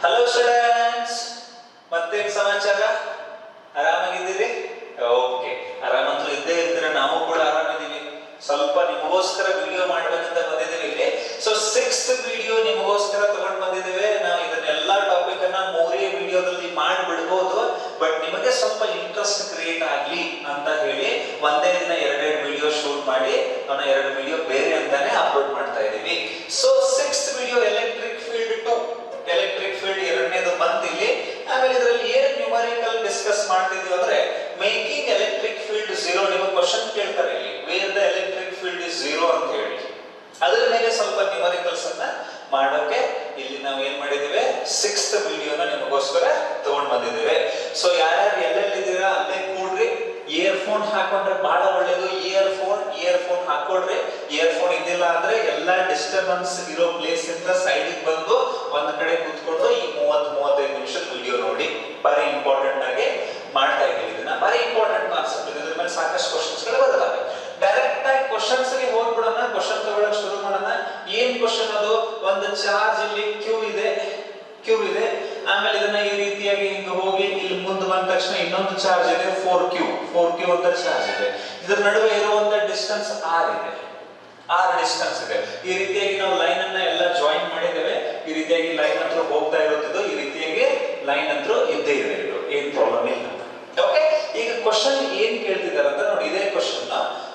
Hello students ಮತ್ತೇನ್ ಸಮಾಚಾರ ಆರಾಮಾಗಿದ್ದೀರಿ okay ಆರಾಮಂತೂ ಇದ್ದೇ ಇರ್ತೀರ ನಾವು ಕೂಡ ಆರಾಮಿದ್ದೀವಿ ಸ್ವಲ್ಪ ನಿಮಗೋಸ್ಕರ ವಿಡಿಯೋ ಮಾಡ್ಬೇಕಂತ ಬಂದಿದ್ದೀವಿ ಇಲ್ಲಿ ಸೊ ಸಿಕ್ಸ್ತ್ ವಿಡಿಯೋ ನಿಮಗೋಸ್ಕರ ತಗೊಂಡ್ ಬಂದಿದ್ದೇವೆ ನಾವು ಇದನ್ನೆಲ್ಲ ಟಾಪಿಕ್ ಅನ್ನ ಮೂರೇ ವಿಡಿಯೋದಲ್ಲಿ ಮಾಡಿಬಿಡ್ಬೋದು ಬಟ್ ನಿಮಗೆ ಸ್ವಲ್ಪ ಇಂಟ್ರೆಸ್ಟ್ ಕ್ರಿಯೇಟ್ ಆಗ್ಲಿ ಅಂತ ಹೇಳಿ ಒಂದೇ ದಿನ ಎರಡೆರಡು ವಿಡಿಯೋ ಶೂಟ್ ಮಾಡಿ ಅವನ ಎರಡು ವಿಡಿಯೋ ಬೇರೆ ಅಂತಾನೆ ಅಪ್ಲೋಡ್ ಮಾಡ್ತಾ ಇದೀವಿ so sixth video electric field to electric field ಎರಡನೇದು ಬಂತಿಲ್ಲಿ ಆಮೇಲೆ ಇದರಲ್ಲಿ ಏನ್ ನ್ಯೂಮರಿಕಲ್ ಡಿಸ್ಕಸ್ ಮಾಡ್ತಿದ್ವಿ ಅಂದ್ರೆ ಮೇಕಿಂಗ್ ಎಲೆಕ್ಟ್ರಿಕ್ ಫೀಲ್ಡ್ ಝೀರೋ ನಿಮಗೆ ಕ್ವಶನ್ ಕೇಳ್ತಾರೆ ಇಲ್ಲಿ where the electric field is zero ಅಂತ ಹೇಳಿ ಅದರ ಮೇಲೆ ಸ್ವಲ್ಪ ನ್ಯೂಮರಿಕಲ್ಸ್ ಅನ್ನ ಮಾಡೋಕೆ ಇಲ್ಲಿ ನಾವು ಏನ್ ಮಾಡಿದ್ದೇವೆ ಸಿಕ್ಸ್ತ್ ವಿಡಿಯೋನ ನಿಮಗೋಸ್ಕರ ತಗೊಂಡ್ ಬಂದಿದ್ದೇವೆ ಸೊ ಯಾರ್ಯಾರು ಎಲ್ಲೆಲ್ಲಿದ್ದೀರಾ ಅಲ್ಲೇ ಕೂಡ್ರಿ ಇಯರ್ ಫೋನ್ ಹಾಕೊಂಡ್ರೆ ಬಹಳ ಒಳ್ಳೇದು ಇಯರ್ ಫೋನ್ ಇಯರ್ ಫೋನ್ ಹಾಕೊಡ್ರಿ ಇಯರ್ ಫೋನ್ ಇದ್ದಿಲ್ಲ ಅಂದ್ರೆ ಎಲ್ಲಾ ಡಿಸ್ಟರ್ಬೆನ್ಸ್ ಇರೋ ಪ್ಲೇಸ್ ಇಂದ ಸೈಡ್ ಬಂದು ಒಂದ್ ಕಡೆ ಕೂತ್ಕೊಂಡು ಈ ಮೂವತ್ ಮೂವತ್ತೈದು ನಿಮಿಷದ ವಿಡಿಯೋ ನೋಡಿ ಬಾರಿ ಇಂಪಾರ್ಟೆಂಟ್ ಆಗಿ ಮಾಡ್ತಾ ಇದ್ದೀವಿ ಇದನ್ನ ಬಾರಿ ಇಂಪಾರ್ಟೆಂಟ್ ಕಾನ್ಸೆಪ್ಟ್ ಇದ್ರ ಮೇಲೆ ಸಾಕಷ್ಟು ಕ್ವಶನ್ಸ್ ಗಳು ಬರ್ತವೆ ಡೈರೆಕ್ಟ್ ಆಗಿ ಕ್ವಶನ್ಸ್ ಗೆ ಹೋಗ್ಬಿಡೋಣ ಕ್ವಶನ್ ತಗೊಳಕ್ ಶುರು ಮಾಡೋಣ ಏನ್ ಕ್ವಶನ್ ಅದು ಒಂದು ಚಾರ್ಜ್ ಇಲ್ಲಿ ಕ್ಯೂ ಇದೆ ಕ್ಯೂ ಇದೆ ಆಮೇಲೆ ಇದನ್ನ ಈ ರೀತಿಯಾಗಿ ಹಿಂಗ ಹೋಗಿ ಇಲ್ಲಿ ಮುಂದೆ ಬಂದ ತಕ್ಷಣ ಇನ್ನೊಂದು ಚಾರ್ಜ್ ಇದೆ ಫೋರ್ ಕ್ಯೂ ಫೋರ್ ಕ್ಯೂ ಅಂತ ಚಾರ್ಜ್ ಇದೆ ಇದ್ರ ನಡುವೆ ಇರುವಂತ ಡಿಸ್ಟೆನ್ಸ್ ಆರ್ ಇದೆ ಆರ್ ಡಿಸ್ಟೆನ್ಸ್ ಇದೆ ಈ ರೀತಿಯಾಗಿ ನಾವು ಲೈನ್ ಅನ್ನ ಎಲ್ಲ ಜಾಯಿನ್ ಮಾಡಿದ್ದೇವೆ ಈ ರೀತಿಯಾಗಿ ಲೈನ್ ಹತ್ರ ಹೋಗ್ತಾ ಇರುತ್ತಿದ್ದು ಈ ರೀತಿಯಾಗಿ ಲೈನ್ ಹತ್ರ ಇದ್ದೇ ಇದೆ ಇದು ಏನ್ ಪ್ರಾಬ್ಲಮ್ ಇಲ್ಲ ಓಕೆ ಈಗ ಕ್ವಶನ್ ಏನ್ ಕೇಳ್ತಿದ್ದಾರೆ ಅಂತ ನೋಡಿ ಇದೇ ಕ್ವಶನ್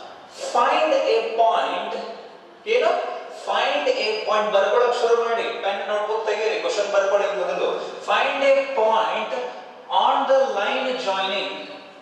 ಫೈಂಡ್ ಎ ಪಾಯಿಂಟ್ ಏನು ಫೈಂಡ್ ಎ ಪಾಯಿಂಟ್ ಬರ್ಕೊಳ್ಳೋಕೆ ಶುರು ಮಾಡಿ ಪೆನ್ ನೋಟ್ಬುಕ್ ತೆಗೀರಿ ಕ್ವಶನ್ ಬರ್ಕೊಳ್ಳಿ ಮೊದಲು find a point on the line joining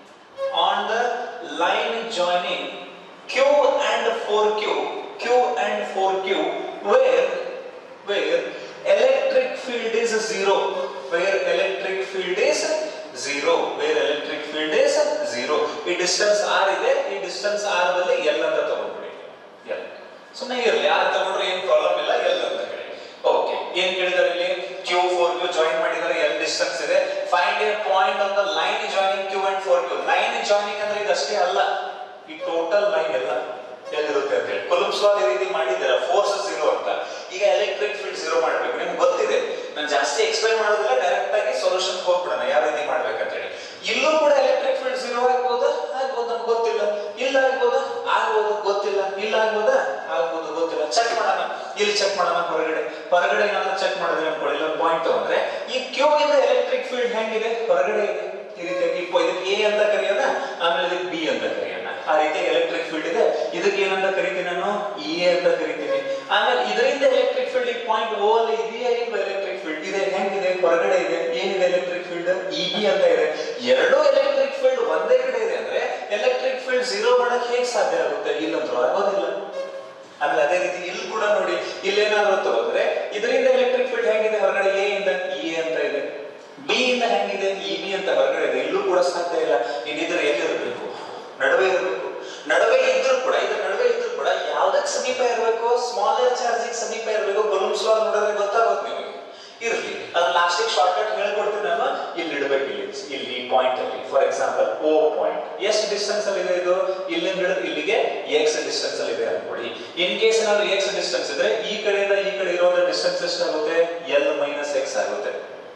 on the line joining Q and 4Q, Q and 4Q, where where electric field is zero, where electric field is zero, where electric field is zero. ಈ distance R ಇದೆ ಈ distance R ದಲ್ಲಿ L ಅಂತ ತಗೊಂಡ್ಬಿಡಿ L ಸುಮ್ಮನೆ ಇರಲಿ R ತಗೊಂಡ್ರೆ ಏನ್ problem ಇಲ್ಲ ಎಲ್ ಅಂತ ಹೇಳಿ ಓಕೆ ಏನ್ ಕೇಳಿದಾರೆ ಇಲ್ಲಿ ಕ್ಯೂ ಫೋರ್ ಕ್ಯೂ ಜಾಯಿನ್ ಮಾಡಿದ್ದಾರೆ ಎಲ್ ಡಿಸ್ಟೆನ್ಸ್ ಇದೆ find a point on the line joining Q and four Q line joining ಅಂದ್ರೆ ಇದಷ್ಟೇ ಅಲ್ಲ ಈ ಟೋಟಲ್ ಲೈನ್ ಎಲ್ಲ ಎಲ್ಲಿರುತ್ತೆ ಅಂತ ಹೇಳಿ ಕೊಲಮ್ಸ್ ಲಾ ಈ ರೀತಿ ಮಾಡಿದ್ದೀರಾ ಫೋರ್ಸ್ ಝೀರೋ ಅಂತ ಈಗ ಎಲೆಕ್ಟ್ರಿಕ್ ಫೀಲ್ಡ್ ಝೀರೋ ಮಾಡ್ಬೇಕು ನಿಮ್ಗೆ ಗೊತ್ತಿದೆ ನಾನು ಜಾಸ್ತಿ ಎಕ್ಸ್ಪ್ಲೈನ್ ಮಾಡೋದಿಲ್ಲ ಡೈರೆಕ್ಟ್ ಆಗಿ ಸೊಲ್ಯೂಷನ್ ಹೋಗ್ಬಿಡೋಣ ಯಾವ ರೀತಿ ಮಾಡ್ಬೇಕಂತ ಹೇಳಿ ಇಲ್ಲೂ ಕೂಡ ಎಲೆಕ್ಟ್ರಿಕ್ ಫೀಲ್ಡ್ ಝೀರೋ ಆಗ್ಬೋದಾ ಆಗ್ಬೋದು ನಮ್ಗೆ ಗೊತ್ತಿಲ್ಲ ಇಲ್ಲ ಆಗ್ಬೋದಾ ಆಗ್ಬೋದು ಗೊತ್ತಿಲ್ಲ ಇಲ್ಲ ಆಗ್ಬೋದಾ ಆಗ್ಬೋದು ಗೊತ್ತಿಲ್ಲ ಚೆಕ್ ಮಾಡೋಣ ಇಲ್ಲಿ ಚೆಕ್ ಮಾಡೋಣ ಹೊರಗಡೆ ಹೊರಗಡೆ ಏನಾದ್ರೂ ಚೆಕ್ ಮಾಡಿದ್ರೆ ಅನ್ಕೊಳ್ಳಿ ಇಲ್ಲ ಪಾಯಿಂಟ್ ತಗೊಂಡ್ರೆ ಈ ಕ್ಯೂ ಇಂದ ಎಲೆಕ್ಟ್ರಿಕ್ ಫೀಲ್ಡ್ ಹೆಂಗಿದೆ ಹೊರಗಡೆ ಇದೆ ಈ ರೀತಿಯಾಗಿ ಇಪ್ಪ ಇದಕ್ಕೆ ಎ ಅಂತ ಕರೆಯೋಣ ಆಮೇಲೆ ಇದಕ್ಕೆ ಬಿ ಅಂತ ಕರೆಯೋಣ ಆ ರೀತಿ ಎಲೆಕ್ಟ್ರಿಕ್ ಫೀಲ್ಡ್ ಇದೆ ಇದಕ್ಕೆ ಏನಂತ ಕರಿತೀನಿ ನಾನು ಇ ಅಂತ ಕರಿತೀನಿ ಆಮೇಲೆ ಇದರಿಂದ ಎಲೆಕ್ಟ್ರಿಕ್ ಫೀಲ್ಡ್ ಈ ಪಾಯಿಂಟ್ ಓ ಅಲ್ಲಿ ಇದೆಯಾ ಇಲ್ವಾ ಎಲೆಕ್ಟ್ರಿಕ್ ಫೀಲ್ಡ್ ಇದೆ ಹೆಂಗಿದೆ ಹೊರಗಡೆ ಇದೆ ಏನಿದೆ ಎಲೆಕ್ಟ್ರಿಕ್ ಫೀಲ್ಡ್ ಇ ಬಿ ಅಂತ ಇದೆ ಎರಡೂ ಎಲೆಕ್ಟ್ರಿಕ್ ಫೀಲ್ಡ್ ಒಂದೇ ಕಡೆ ಇದೆ ಅಂದ್ರೆ ಎಲೆಕ್ಟ್ರಿಕ್ ಫೀಲ್ಡ್ ಝೀರೋ ಮಾಡಕ್ ಹೇಗೆ ಸಾಧ್ಯ ಆಗುತ್ತೆ ಇಲ್ಲಂತೂ ಆಗೋದಿಲ್ಲ ಆಮೇಲೆ ಅದೇ ರೀತಿ ಇಲ್ಲಿ ಕೂಡ ನೋಡಿ ಇಲ್ಲೇನಾದ್ರೂ ತಗೋದ್ರೆ ಇದರಿಂದ ಎಲೆಕ್ಟ್ರಿಕ್ ಫೀಲ್ಡ್ ಹೆಂಗಿದೆ ಹೊರಗಡೆ ಎ ಇಂದ ಇ ಅಂತ ಇದೆ ಬಿ ಇಂದ ಹೆಂಗಿದೆ ಇ ಬಿ ಅಂತ ಹೊರಗಡೆ ಇದೆ ಇಲ್ಲೂ ಕೂಡ ಸಾಧ್ಯ ಇಲ್ಲ ಇನ್ನಿದ್ರೆ ಎಲ್ಲಿರಬೇಕು ನಡುವೆ ಇರಬೇಕು ನಡುವೆ ಇದ್ರೂ ಕೂಡ ಇದ್ರ ನಡುವೆ ಇದ್ರೂ ಕೂಡ ಯಾವ್ದಕ್ಕೆ ಸಮೀಪ ಇರಬೇಕು ಸ್ಮಾಲರ್ ಚಾರ್ಜಿಗೆ ಸಮೀಪ ಇರಬೇಕು ಬಲೂನ್ಸ್ ಲಾ ನೋಡಿದ್ರೆ ಗೊತ್ತಾಗುತ್ತೆ ನಿಮಗೆ ಇರ್ಲಿ ಅದನ್ನ ಲಾಸ್ಟಿಗೆ ಶಾರ್ಟ್ ಕಟ್ ಹೇಳ್ಕೊಡ್ತೀನಿ ನಾನು ಇಲ್ಲಿ ಇಡಬೇಕು ಇಲ್ಲಿ ಇಲ್ಲಿ ಈ ಪಾಯಿಂಟ್ ಅಲ್ಲಿ ಫಾರ್ ಎಕ್ಸಾಂಪಲ್ ಓ ಪಾಯಿಂಟ್ ಎಷ್ಟು ಡಿಸ್ಟೆನ್ಸ್ ಅಲ್ಲಿ ಇದೆ ಇದು ಇಲ್ಲಿಂದ ಹಿಡಿದು ಇಲ್ಲಿಗೆ ಎಕ್ಸ್ ಡಿಸ್ಟೆನ್ಸ್ ಅಲ್ಲಿ ಇದೆ ಅನ್ಕೊಳ್ಳಿ ಇನ್ ಕೇಸ್ ಏನಾದ್ರು ಎಕ್ಸ್ ಡಿಸ್ಟೆನ್ಸ್ ಇದ್ರೆ ಈ ಕಡೆಯಿಂದ ಈ ಕಡೆ ಇರೋ ಡಿಸ್ಟೆನ್ಸ್ ಎಷ್ಟಾಗುತ್ತೆ ಎಲ್ ಮೈನಸ್ ಎಕ್ಸ್ ಆಗುತ್ತೆ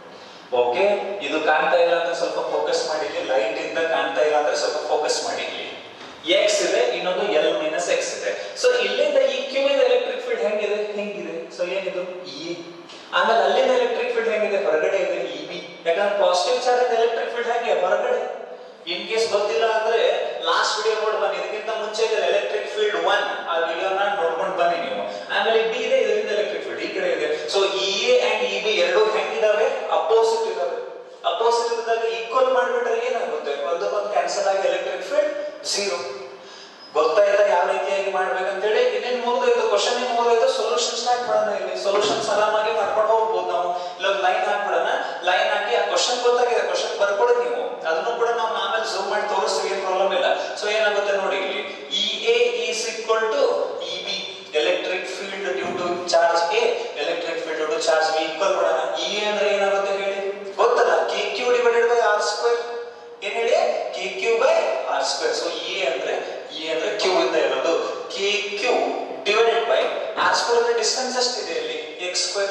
ಓಕೆ ಇದು ಕಾಣ್ತಾ ಇಲ್ಲ ಅಂದ್ರೆ ಸ್ವಲ್ಪ ಫೋಕಸ್ ಮಾಡಿ ಲೈಟ್ ಇಂದ ಕಾಣ್ತಾ ಇಲ್ಲ ಅಂದ್ರೆ ಸ್ವಲ್ಪ ಫೋಕಸ್ ಮಾಡಿ ಇಲ್ಲಿ ಎಕ್ಸ್ ಇದೆ ಇನ್ನೊಂದು ಎಲ್ ಮೈನಸ್ ಎಕ್ಸ್ ಇದೆ ಸೊ ಇಲ್ಲಿಂದ ಈ ಕ್ಯೂ ಇಂದ ಎಲೆಕ್ಟ್ರಿಕ್ ಫೀಲ್ಡ್ ಹೆಂಗಿದೆ ಹೆಂಗಿದೆ ಸೊ ಏನಿದು ಇ ಆಮೇಲೆ ಅಲ್ಲಿಂದ ಎಲೆಕ್ಟ್ರಿಕ್ ಫೀಲ್ಡ್ ಹೆಂಗಿದೆ ಹೊರಗಡೆ ಇದೆ ಇ ಬಿ ಯಾಕಂದ್ರೆ ಪಾಸಿಟಿವ್ ಚಾರ್ಜ್ ಇಂದ ಎಲೆಕ್ಟ್ರಿಕ್ ಫೀಲ್ಡ್ ಹೆಂಗೆ ಹೊರಗಡೆ ಇನ್ ಕೇಸ್ ಗೊತ್ತಿಲ್ಲ ಅಂದ್ರೆ ಲಾಸ್ಟ್ ವಿಡಿಯೋ ನೋಡಿ ಬನ್ನಿ ಇದಕ್ಕಿಂತ ಮುಂಚೆ ಇದೆ ಎಲೆಕ್ಟ್ರಿಕ್ ಫೀಲ್ಡ್ ಒನ್ ಆ ವಿಡಿಯೋನ ನೋಡ್ಕೊಂಡು ಬನ್ನಿ ನೀವು ಆಮೇಲೆ ಬಿ ಇದೆ ಇದರಿಂದ ಎಲೆಕ್ಟ್ರಿಕ್ ಫೀಲ್ಡ್ ಈ ಕಡೆ ಇದೆ so E A and E B ಎರಡು ಹೆಂಗಿದಾವೆ ಅಪೋಸಿಟ್ ಇದಾವೆ ಅಪೋಸಿಟ್ ಇದ್ದಾಗ ಈಕ್ವಲ್ ಮಾಡಿಬಿಟ್ರೆ ಏನಾಗುತ್ತೆ ಒಂದಕ್ಕೊಂದು ಕ್ಯಾನ್ಸಲ್ ಆಗಿ ಎಲೆಕ್ಟ್ರಿಕ್ ಫೀಲ್ಡ್ ಝೀರೋ ಗೊತ್ತಾಯ್ತಾ ಯಾವ ರೀತಿಯಾಗಿ ಮಾಡ್ಬೇಕಂತೇಳಿ ಇನ್ನೇನು ಮುಗಿದೋಯ್ತು ಕ್ವಶನ್ ಏನು ಮುಗಿದೋಯ್ತು ಸೊಲ್ಯೂಷನ್ ಸ್ಟಾರ್ಟ್ ಮಾಡೋಣ ಇಲ್ಲಿ ಸೊಲ್ಯೂಷನ್ಸ್ ಆರಾಮಾಗಿ ಮಾಡ್ಕೊಂಡು ಹೋಗ್ಬೋದು ನಾವು ಇಲ್ಲ ಲೈನ್ ಹಾಕ್ಬಿಡೋಣ ಲೈನ್ ಹಾಕಿ ಆ ಕ್ವಶನ್ ಗೊತ್ತಾಗಿದೆ ಕ್ವಶನ್ ಬರ್ಕೊಡಿ ನೀವು ಅದನ್ನು ಕೂಡ ನಾವು ಆಮೇಲೆ ಝೂಮ್ ಮಾಡಿ ತೋರಿಸ್ತೀವಿ ಏನು ಪ್ರಾಬ್ಲಮ್ ಇಲ್ಲ ಸೊ ಏನಾಗುತ್ತೆ ನೋಡಿ ಇಲ್ಲಿ E A is equal to E B electric field due to charge A electric field due to charge B equal ಮಾಡೋಣ ಇ ಎ ಅಂದ್ರೆ ಏನಾಗುತ್ತೆ ಹೇಳಿ ಗೊತ್ತಲ್ಲ K Q divided by R square ಏನ್ ಹೇಳಿ K Q by R square so A ಅಂದ್ರೆ A ಅಂದ್ರೆ Q ಇಂದ ಇರೋದು K Q divided by R square ಅಂದ್ರೆ ಡಿಸ್ಟೆನ್ಸ್ ಎಷ್ಟಿದೆ ಇಲ್ಲಿ X square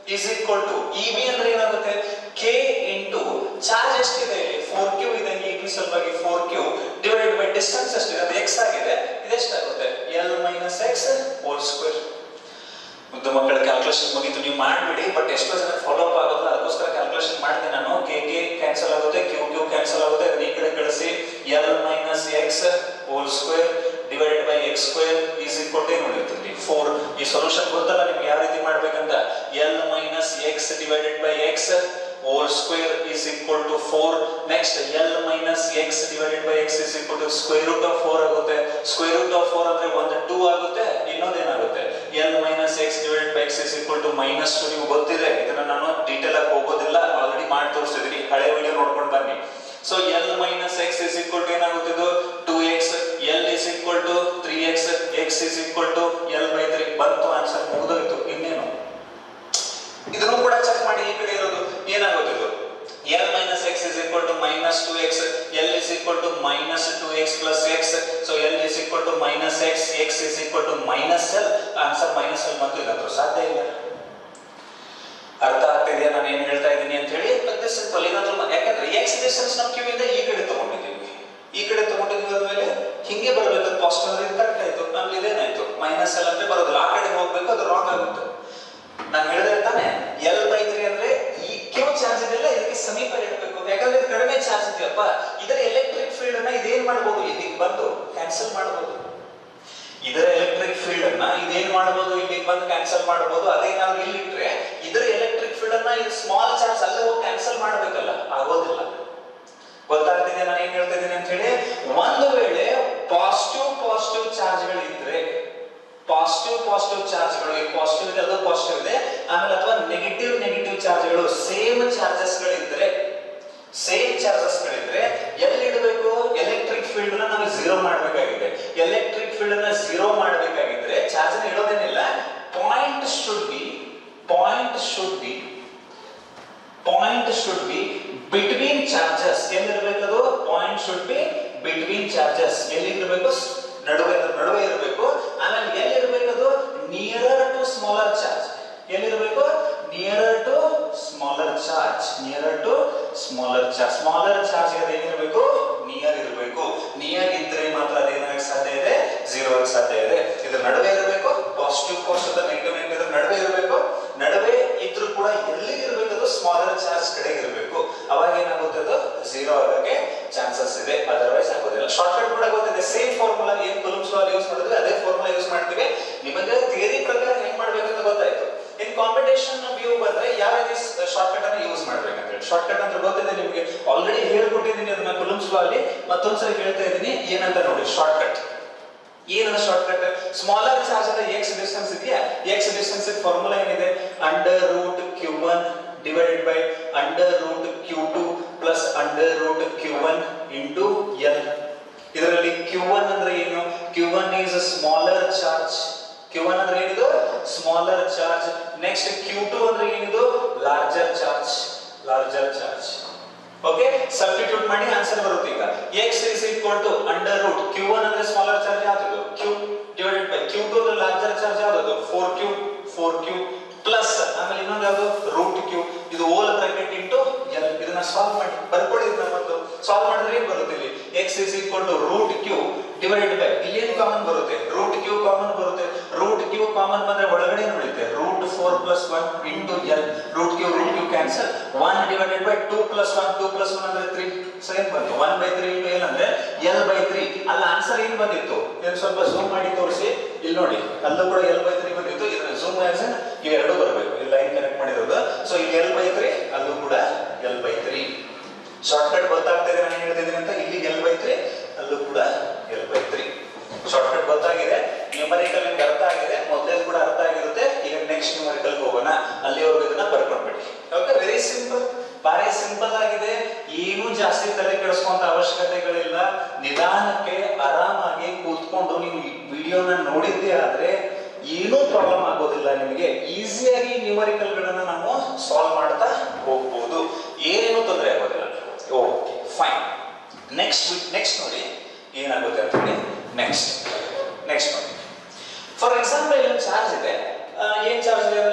is equal to E B ಅಂದ್ರೆ ಏನಾಗುತ್ತೆ ಕೆ ಇಂಟು ಚಾರ್ಜ್ ಎಷ್ಟಿದೆ ಇಲ್ಲಿ ಫೋರ್ ಕ್ಯೂ ಇದೆ ಇ ಬಿ ಸಲುವಾಗಿ four Q divided by distance ಎಷ್ಟಿದೆ ಅದು ಎಕ್ಸ್ ಆಗಿದೆ ಇದೆಷ್ಟಾಗುತ್ತೆ L minus X whole square ಮುದ್ದು ಮಕ್ಕಳ ಕ್ಯಾಲ್ಕುಲೇಷನ್ ಮುಗೀತು ನೀವು ಮಾಡ್ಬಿಡಿ ಬಟ್ ಎಷ್ಟೋ ಜನ ಫಾಲೋ ಅಪ್ ಆಗೋದಿಲ್ಲ ಅದಕ್ಕೋಸ್ಕರ ಕ್ಯಾಲ್ಕುಲೇಷನ್ ಮಾಡಿದೆ ನಾನು ಕೆ ಕೆ ಕ್ಯಾನ್ಸಲ್ ಆಗುತ್ತೆ ಕ್ಯೂ ಕ್ಯೂ ಕ್ಯಾನ್ಸಲ್ ಆಗುತ್ತೆ ಅದನ್ನ ಈ ಕಡೆ ಕಳಿಸಿ L minus X whole square divided by X square is equal to ಏನು ಉಳಿಯುತ್ತೆ ಫೋರ್ ಈ ಸೊಲ್ಯೂಷನ್ ಗೊತ್ತಲ್ಲ ನಿಮ್ಗೆ ಯಾವ ರೀತಿ ಮಾಡ್ಬೇಕಂತ L minus X divided by X whole square is equal to four next L minus X divided by X is equal to square root of four ಆಗುತ್ತೆ square root of four ಅಂದ್ರೆ ಒಂದು two ಆಗುತ್ತೆ ಇನ್ನೊಂದೇನಾಗುತ್ತೆ L minus X divided by X is equal to minus two ನೀವು ಗೊತ್ತಿದೆ ಇದನ್ನ ನಾನು detail ಆಗಿ ಹೋಗೋದಿಲ್ಲ ಆಲ್ರೆಡಿ ಮಾಡಿ ತೋರಿಸಿದೀನಿ ಹಳೆ ವಿಡಿಯೋ ನೋಡ್ಕೊಂಡು ಬನ್ನಿ so L minus X is equal to ಏನಾಗುತ್ತೆ ಇದು two X L is equal to three X X is equal to L by three ಬಂತು ಆನ್ಸರ್ ಮುಗಿದೋಯ್ತು ಇನ್ನೇನು ಇದನ್ನು ಕೂಡ ಚೆಕ್ ಮಾಡಿ ಈ ಕಡೆ ಇರೋದು ಏನಾಗುತ್ತೆ ಇದು L minus X is equal to minus two X L is equal to minus two X plus X so L is equal to minus X X is equal to minus L answer minus L ಬಂತು ಇದಂತೂ ಸಾಧ್ಯ ಇಲ್ಲ ಅರ್ಥ ಆಗ್ತಿದೆಯಾ ನಾನು ಏನ್ ಹೇಳ್ತಾ ಇದ್ದೀನಿ ಅಂತ ಹೇಳಿ ಮತ್ತೆ ಸಿಂಪಲ್ ಏನಾದ್ರೂ ಮ- ಯಾಕಂದ್ರೆ ಎಕ್ಸ್ ಡಿಸ್ಟೆನ್ಸ್ ನಾವು ಕ್ಯೂ ಇಂದ ಈ ಕಡೆ ತಗೊಂಡಿದ್ದೀವಿ ಈ ಕಡೆ ತಗೊಂಡಿದ್ವಿ ಆದ್ಮೇಲೆ ಹಿಂಗೆ ಬರಬೇಕು ಪಾಸಿಟಿವ್ ಅಂದ್ರೆ ಇದು ಕರೆಕ್ಟ್ ಆಯ್ತು ನಮ್ಗೆ ಇದೇನಾಯ್ತು ಮೈನಸ್ ಎಲ್ ಅಂದ್ರೆ ಬರೋದಿಲ್ಲ ಆ ಕಡೆ ಹೋಗ್ಬೇಕು ಅದು ರಾಂಗ್ ಆಗುತ್ತೆ ನಾನು ಹೇಳಿದ್ರೆ ತಾನೆ ಎಲ್ ಬೈ ತ್ರೀ ಅಂದ್ರೆ ಈ ಕ್ಯೂ ಚಾರ್ಜ್ ಇದೆಲ್ಲ ಇದಕ್ಕೆ ಸಮೀಪ ಇಡಬೇಕು ಯಾಕಂದ್ರೆ ಇದು ಕಡಿಮೆ ಚಾರ್ಜ್ ಇದೆಯಪ್ಪ ಇದರ ಎಲೆಕ್ಟ್ರಿಕ್ ಫೀಲ್ಡ್ ಅನ್ನ ಇದೇನ್ ಮಾಡಬಹುದು ಇಲ್ಲಿಗೆ ಬಂದು ಕ್ಯಾನ್ಸಲ್ ಮಾಡಬಹುದು ಇದರ ಎಲೆಕ್ಟ್ರಿಕ್ ಫೀಲ್ಡ್ ಅನ್ನ ಇದೇನ್ ಮಾಡಬಹುದು ಇಲ್ಲಿಗೆ ಬಂದು ಕ್ಯಾನ್ಸಲ್ ಮಾಡಬಹುದು ಅದೇ ನಾವು ಇಲ್ಲಿ ಇಟ್ರೆ ಇದರ ಎಲೆಕ್ಟ್ರಿಕ್ ಫೀಲ್ಡ್ ಅನ್ನ ಇದು ಸ್ಮಾಲ್ ಚಾರ್ಜ್ ಅಲ್ಲೇ ಹೋಗಿ ಕ್ಯಾನ್ಸಲ್ ಮಾಡಬೇಕಲ್ಲ ಆಗೋದಿಲ್ಲ ಗೊತ್ತಾಗ್ತಿದೆ ನಾನು ಏನ್ ಹೇಳ್ತಾ ಇದ್ದೀನಿ ಅಂತ ಹೇಳಿ ಒಂದು ವೇಳೆ ಪಾಸಿಟಿವ್ ಪಾಸಿಟಿವ್ ಚಾರ್ಜ್ಗಳು ಇದ್ರೆ ಪಾಸಿಟಿವ್ ಪಾಸಿಟಿವ್ ಚಾರ್ಜ್ಗಳು ಈ ಪಾಸಿಟಿವ್ ಇದೆ ಅದು ಪಾಸಿಟಿವ್ ಇದೆ ಆಮೇಲೆ ಅಥವಾ ನೆಗೆಟಿವ್ ನೆಗೆಟಿವ್ ಚಾರ್ಜ್ಗಳು ಸೇಮ್ ಚಾರ್ಜಸ್ ಗಳಿದ್ರೆ ಸೇಮ್ ಚಾರ್ಜಸ್ ಗಳಿದ್ರೆ ಎಲ್ಲಿ ಇಡಬೇಕು ಎಲೆಕ್ಟ್ರಿಕ್ ಫೀಲ್ಡ್ ನ ನಾವು ಝೀರೋ ಮಾಡಬೇಕಾಗಿದೆ ಎಲೆಕ್ಟ್ರಿಕ್ ಫೀಲ್ಡ್ ನ ಝೀರೋ ಮಾಡಬೇಕಾಗಿದ್ರೆ ಚಾರ್ಜ್ ನ ಇಡೋದೇನಿಲ್ಲ point should be point should be point should be between charges ಎಲ್ಲಿರಬೇಕದು point should be between charges ಎಲ್ಲಿರಬೇಕು ನಡುವೆ ನಡುವೆ ಇರಬೇಕು ಆಮೇಲೆ ಎಲ್ಲಿರಬೇಕದು ನಿಯರರ್ ಟು ಸ್ಮಾಲರ್ ಚಾರ್ಜ್ ಎಲ್ಲಿರಬೇಕು nearer to smaller charge nearer to smaller charge smaller charge ಏನಿರಬೇಕು ನಿಯರ್ ಇರಬೇಕು ನಿಯರ್ ಇದ್ರೆ ಮಾತ್ರ ಅದೇನಾಗಕ್ಕೆ ಸಾಧ್ಯ ಇದೆ ಝೀರೋ ಆಗಕ್ಕೆ ಸಾಧ್ಯ ಇದೆ ಇದ್ರ ನಡುವೆ ಇರಬೇಕು ಪಾಸಿಟಿವ್ ಪಾಸಿಟಿವ್ ನೆಗೆಟಿವ್ ನೆಗೆಟಿವ್ ನಡುವೆ ಇರಬೇಕು ನಡುವೆ ಇದ್ರೂ ಕೂಡ ಎಲ್ಲಿ ಇರಬೇಕು ಸ್ಮಾಲರ್ ಚಾರ್ಜ್ ಕಡೆ ಇರಬೇಕು ಅವಾಗ ಏನಾಗುತ್ತೆ ಅದು ಝೀರೋ ಆಗಕ್ಕೆ ಚಾನ್ಸಸ್ ಇದೆ ಅದರ್ವೈಸ್ ಆಗೋದಿಲ್ಲ ಶಾರ್ಟ್ ಕಟ್ ಕೂಡ ಗೊತ್ತಿದೆ ಸೇಮ್ ಫಾರ್ಮುಲಾ ಏನ್ ಕುಲುಮ್ಸ್ ಲಾ ಯೂಸ್ ಮಾಡಿದ್ವಿ ಅದೇ ಫಾರ್ಮುಲಾ ಯೂಸ್ ಮಾಡ್ತೀವಿ ನಿಮಗೆ ಥಿಯರಿ ಪ್ರಕಾರ ಹೆಂಗ್ ಮಾಡ್ಬೇಕಂತ ಗೊತ್ತಾಯ್ತು ಇನ್ ಕಾಂಪಿಟೇಷನ್ ವ್ಯೂ ಬಂದ್ರೆ ಯಾವ ರೀತಿ ಶಾರ್ಟ್ ಕಟ್ ಅನ್ನ ಯೂಸ್ ಮಾಡ್ಬೇಕಂತ ಹೇಳಿ ಶಾರ್ಟ್ ಕಟ್ ಅಂದ್ರೆ ಗೊತ್ತಿದೆ ನಿಮಗೆ ಆಲ್ರೆಡಿ ಹೇಳ್ಕೊಟ್ಟಿದ್ದೀನಿ ಅದನ್ನ ಕುಲುಮ್ಸ್ ಲಾ ಅಲ್ಲಿ ಮತ್ತೊಂದ್ಸರಿ ಹೇಳ್ತಾ ಇದ್ದೀನಿ ಏನಂತ ನೋಡಿ ಶಾರ್ಟ್ ಕಟ್ ಏನದ ಶಾರ್ಟ್ ಕಟ್ ಸ್ಮಾಲರ್ ಚಾರ್ಜ್ ಅಂದ್ರೆ ಎಕ್ಸ್ ಡಿಸ್ಟೆನ್ಸ್ ಇದೆಯಾ ಎಕ್ಸ್ ಡಿಸ್ಟೆನ್ಸ್ ಫಾರ್ಮುಲಾ ಏನಿದೆ under root Q one divided by under root Q two plus under root Q one into L ಇದರಲ್ಲಿ ಕ್ಯೂ ಒನ್ ಅಂದ್ರೆ ಏನು Q one is smaller charge Q one ಅಂದ್ರೆ ಏನಿದು smaller charge next Q two ಅಂದ್ರೆ ಏನಿದು larger charge larger charge okay substitute ಮಾಡಿ answer ಬರುತ್ತೆ ಈಗ x is equal to under root q1 ಅಂದ್ರೆ ಸ್ಮಾಲರ್ ಚಾರ್ಜ್ ಯಾವುದು q ಡಿವೈಡೆಡ್ ಬೈ q2 ಅಂದ್ರೆ ಲಾರ್ಜರ್ ಚಾರ್ಜ್ ಯಾವುದು 4q 4q ಪ್ಲಸ್ ಆಮೇಲೆ ಇನ್ನೊಂದು ಯಾವುದು ರೂಟ್ q ಇದು ಓಲ್ ಬ್ರಾಕೆಟ್ ಇಂಟು l ಇದನ್ನ ಸಾಲ್ವ್ ಮಾಡಿ ಬರ್ಕೊಳ್ಳಿ ಇದನ್ನ ಮತ್ತು ಸಾಲ್ವ್ ಮಾಡಿದ್ರೆ ಏನು ಬರುತ್ತೆ ಇಲ್ಲಿ x is equal to root q divided by ಇಲ್ಲಿ ಏನು ಕಾಮನ್ ಬರುತ್ತೆ ರೂಟ್ q ಕಾಮನ್ ಬರುತ್ತೆ ರೂಟ್ q ಕಾಮನ್ ಬಂದ್ರೆ ಒಳಗಡೆ ಏನು ಉಳಿಯುತ್ತೆ root 4 plus 1 into l root q root q cancel 1 divided by 2 plus 1 2 plus 1 ಅಂದ್ರೆ 3 ಸೊ ಏನ್ ಬಂತು 1 ಬೈ 3 ಇಂಟು l ಅಂದ್ರೆ l ಬೈ 3 ಅಲ್ಲ ಆನ್ಸರ್ ಏನ್ ಬಂದಿತ್ತು ಏನು ಸ್ವಲ್ಪ ಝೂಮ್ ಮಾಡಿ ತೋರಿಸಿ ಇಲ್ಲಿ ನೋಡಿ ಅಲ್ಲೂ ಕೂಡ l ಬೈ 3 ಬಂದಿತ್ತು ಇದನ್ನ ಝೂಮ್ ಮಾಡಿದ್ರೆ ಇವೆರಡು ಬರಬೇಕು ಇಲ್ಲಿ ಲೈನ್ ಕನೆಕ್ಟ್ ಮಾಡಿರೋದು ಸೊ ಇಲ್ಲಿ l ಬೈ 3 ಅಲ್ಲೂ ಕೂಡ l ಬೈ 3 ಶಾರ್ಟ್ ಕಟ್ ಗೊತ್ತಾಗ್ತಿದೆ ನಾನು ಹೇಳ್ತಿದ್ದೀನಿ ಅಂತ ಇಲ್ಲಿ l ಬೈ 3 ಅಲ್ಲೂ ಕೂಡ l ಬೈ 3 ಶಾರ್ಟ್ ಕಟ್ ಗೊತ್ತಾಗಿದೆ ನ್ಯೂಮರಿಕಲ್ ನಿಮ್ಗೆ ಅರ್ಥ ಆಗಿದೆ ಮೊದಲೇ ಕೂಡ ಅರ್ಥ ಆಗಿರುತ್ತೆ ಈಗ ನೆಕ್ಸ್ಟ್ ನ್ಯೂಮರಿಕಲ್ ಹೋಗೋಣ ಅಲ್ಲಿವರೆಗೂ ಇದನ್ನ ಬರ್ಕೊಂಡ್ಬಿಡಿ ಓಕೆ ವೆರಿ ಸಿಂಪಲ್ ಬಾರಿ ಸಿಂಪಲ್ ಆಗಿದೆ ಏನು ಜಾಸ್ತಿ ತಲೆ ಕೆಡಿಸ್ಕೊಂತ ಅವಶ್ಯಕತೆಗಳಿಲ್ಲ ನಿಧಾನಕ್ಕೆ ಆರಾಮಾಗಿ ಕೂತ್ಕೊಂಡು ನೀವು ಈ ವಿಡಿಯೋನ ನೋಡಿದ್ದೇ ಆದ್ರೆ ಏನೂ ಪ್ರಾಬ್ಲಮ್ ಆಗೋದಿಲ್ಲ ನಿಮಗೆ ಈಸಿಯಾಗಿ ನ್ಯೂಮರಿಕಲ್ ಗಳನ್ನ ನಾವು ಸಾಲ್ವ್ ಮಾಡ್ತಾ ಹೋಗ್ಬೋದು ಏನೇನು ತೊಂದರೆ ಆಗೋದಿಲ್ಲ ಓಕೆ ಫೈನ್ ನೆಕ್ಸ್ಟ್ ನೆಕ್ಸ್ಟ್ ನೋಡಿ ಏನಾಗುತ್ತೆ ಅಂತ ಹೇಳಿ ನೆಕ್ಸ್ಟ್ ನೆಕ್ಸ್ಟ್ ನೋಡಿ ಫಾರ್ ಎಕ್ಸಾಂಪಲ್ ಇಲ್ಲಿ ಚಾರ್ಜ್ ಇದೆ ಆ, ಏನ್ ಚಾರ್ಜ್ ಇದೆ ಅಂದ್ರೆ let me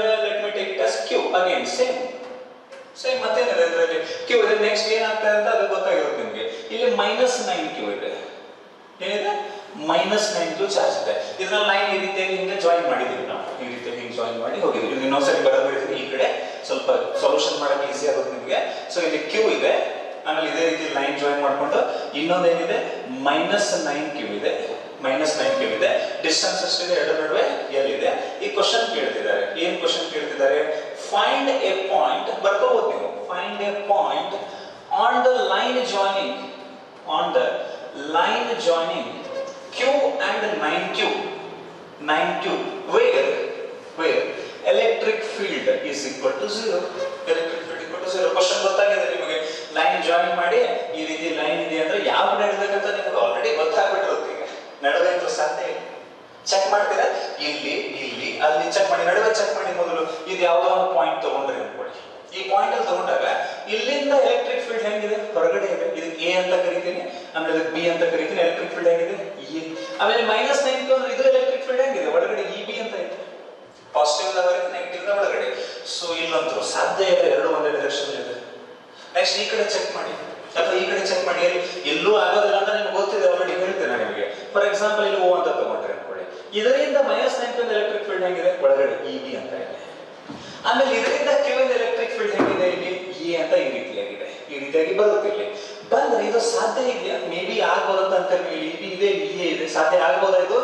me take it as Q again same same ಮತ್ತೇನಿದೆ ಇದರಲ್ಲಿ ಕ್ಯೂ ಇದೆ ನೆಕ್ಸ್ಟ್ ಏನಾಗ್ತದೆ ಅಂತ ಅದು ಗೊತ್ತಾಗಿರುತ್ತೆ ನಿಮಗೆ ಇಲ್ಲಿ ಮೈನಸ್ ನೈನ್ ಕ್ಯೂ ಇದೆ ಏನಿದೆ ಮೈನಸ್ ನೈನ್ ಕ್ಯೂ ಚಾರ್ಜ್ ಇದೆ ಇದನ್ನ ಲೈನ್ ಈ ರೀತಿಯಾಗಿ ಹಿಂಗೆ ಜಾಯಿನ್ ಮಾಡಿದೀವಿ ನಾವು ಈ ರೀತಿಯಾಗಿ ಹಿಂಗೆ ಜಾಯಿನ್ ಮಾಡಿ ಹೋಗಿದ್ವಿ ಇಲ್ಲಿ ಇನ್ನೊಂದ್ಸರಿ ಬರಬೇಡಿ ಈ ಕಡೆ ಸ್ವಲ್ಪ ಸೊಲ್ಯೂಷನ್ ಮಾಡಕ್ಕೆ ಈಸಿ ಆಗುತ್ತೆ ನಿಮಗೆ ಸೊ ಇಲ್ಲಿ ಕ್ಯೂ ಇದೆ ಆಮೇಲೆ ಇದೇ ರೀತಿ ಲೈನ್ ಜಾಯಿನ್ ಮಾಡ್ಕೊಂಡು ಇನ್ನೊಂದೇನಿದೆ ಮೈನಸ್ ನೈನ್ ಕ್ಯೂ ಇದೆ ಮೈನಸ್ ನೈನ್ ಕ್ಯೂ ಇದೆ ಡಿಸ್ಟೆನ್ಸ್ ಎಷ್ಟಿದೆ ಎರಡರ ನಡುವೆ ಎಲ್ ಇದೆ ಈ ಕ್ವಶನ್ ಕೇಳ್ತಿದ್ದಾರೆ ಏನ್ ಕ್ವಶನ್ ಕೇಳ್ತಿದ್ದಾರೆ ಫೈಂಡ್ ಎ ಪಾಯಿಂಟ್ ಬರ್ಕೋಬಹುದು ನೀವು find a point on the line joining on the line joining Q and nine Q nine Q where where electric field is equal to zero electric field equal to zero question ಗೊತ್ತಾಗಿದೆ ನಿಮಗೆ line join ಮಾಡಿ ಈ ರೀತಿ line ಇದೆ ಅಂದ್ರೆ ಯಾವ ಕಡೆ ಇಡಬೇಕಂತ ನಿಮಗೆ ಆಲ್ರೆಡಿ ಗೊತ್ತಾಗ್ಬಿಟ್ಟಿರುತ್ತೆ ಈಗ ನಡುವೆ ಇದ್ರೂ ಸಾಧ್ಯ ಇಲ್ಲ ಚೆಕ್ ಮಾಡ್ತೀರಾ ಇಲ್ಲಿ ಇಲ್ಲಿ ಅಲ್ಲಿ ಚೆಕ್ ಮಾಡಿ ನಡುವೆ ಚೆಕ್ ಮಾಡಿ ಮೊದಲು ಇದು ಯಾವುದೋ ಒಂದು ಪಾಯಿಂಟ್ ತಗೊಂಡ್ರಿ ಅನ್ಕೊಳ್ಳಿ ಈ ಪಾಯಿಂಟ್ ಅಲ್ಲಿ ತಗೊಂಡಾಗ ಇಲ್ಲಿಂದ ಎಲೆಕ್ಟ್ರಿಕ್ ಫೀಲ್ಡ್ ಹೆಂಗಿದೆ ಹೊರಗಡೆ ಇದೆ ಇದಕ್ಕೆ ಎ ಅಂತ ಕರಿತೀನಿ ಆಮೇಲೆ ಇದಕ್ಕೆ ಬಿ ಅಂತ ಕರಿತೀನಿ ಎಲೆಕ್ಟ್ರಿಕ್ ಫೀಲ್ಡ್ ಹೆಂಗಿದೆ ಇ ಆಮೇಲೆ ಮೈನಸ್ ನೈನ್ ಅಂದ್ರೆ ಇದು ಎಲೆಕ್ಟ್ರಿಕ್ ಫೀಲ್ಡ್ ಹೆಂಗಿದೆ ಒಳಗಡೆ ಇ ಬಿ ಅಂತ ಇದೆ ಪಾಸಿಟಿವ್ ಹೊರಗೆ ನೆಗೆಟಿವ್ ಒಳಗಡೆ ಸೊ ಇಲ್ಲಂತೂ ಸಾಧ್ಯ ಇದೆ ಎರಡು ಒಂದೇ ಡೈರೆಕ್ಷನ್ ಇದೆ ನೆಕ್ಸ್ಟ್ ಈ ಕಡೆ ಚೆಕ್ ಮಾಡಿ ಅಥವಾ ಈ ಕಡೆ ಚೆಕ್ ಮಾಡಿ ಎಲ್ಲಿ ಎಲ್ಲೂ ಆಗೋದಿಲ್ಲ ಅಂತ ನಿಮ್ಗೆ ಗೊತ್ತಿದೆ ಆಲ್ರೆಡಿ ಹೇಳ್ತೇನೆ ನಿಮಗೆ ಫಾರ್ ಎಕ್ಸಾಂಪಲ್ ಇಲ್ಲಿ ಓ ಅಂತ ತಗೊಂಡ್ರೆ ಅನ್ಕೊಳ್ಳಿ ಇದರಿಂದ ಮೈನಸ್ ನೈನ್ ಎಲೆಕ್ಟ್ರಿಕ್ ಫೀಲ್ಡ್ ಹೆಂಗಿದೆ ಒಳಗಡೆ ಇ ಬಿ ಅಂತ ಇದೆ ಆಮೇಲೆ ಇದರಿಂದ ಕ್ಯೂ ಎಲೆಕ್ಟ್ರಿಕ್ ಫೀಲ್ಡ್ ಹೆಂಗಿದೆ ಇಲ್ಲಿ ಇ ಅಂತ ಈ ರೀತಿಯಾಗಿದೆ ಈ ರೀತಿಯಾಗಿ ಬರುತ್ತೆ ಇಲ್ಲಿ ಬಂದ್ರೆ ಇದು ಸಾಧ್ಯ ಇದೆಯಾ ಮೇ ಬಿ ಆಗ್ಬೋದು ಅಂತ ಅನ್ಕೊಂಡ್ವಿ ಇಲ್ಲಿ ಇ ಇದೆ ಇ ಇದೆ ಸಾಧ್ಯ ಆಗ್ಬೋದಾ ಇದು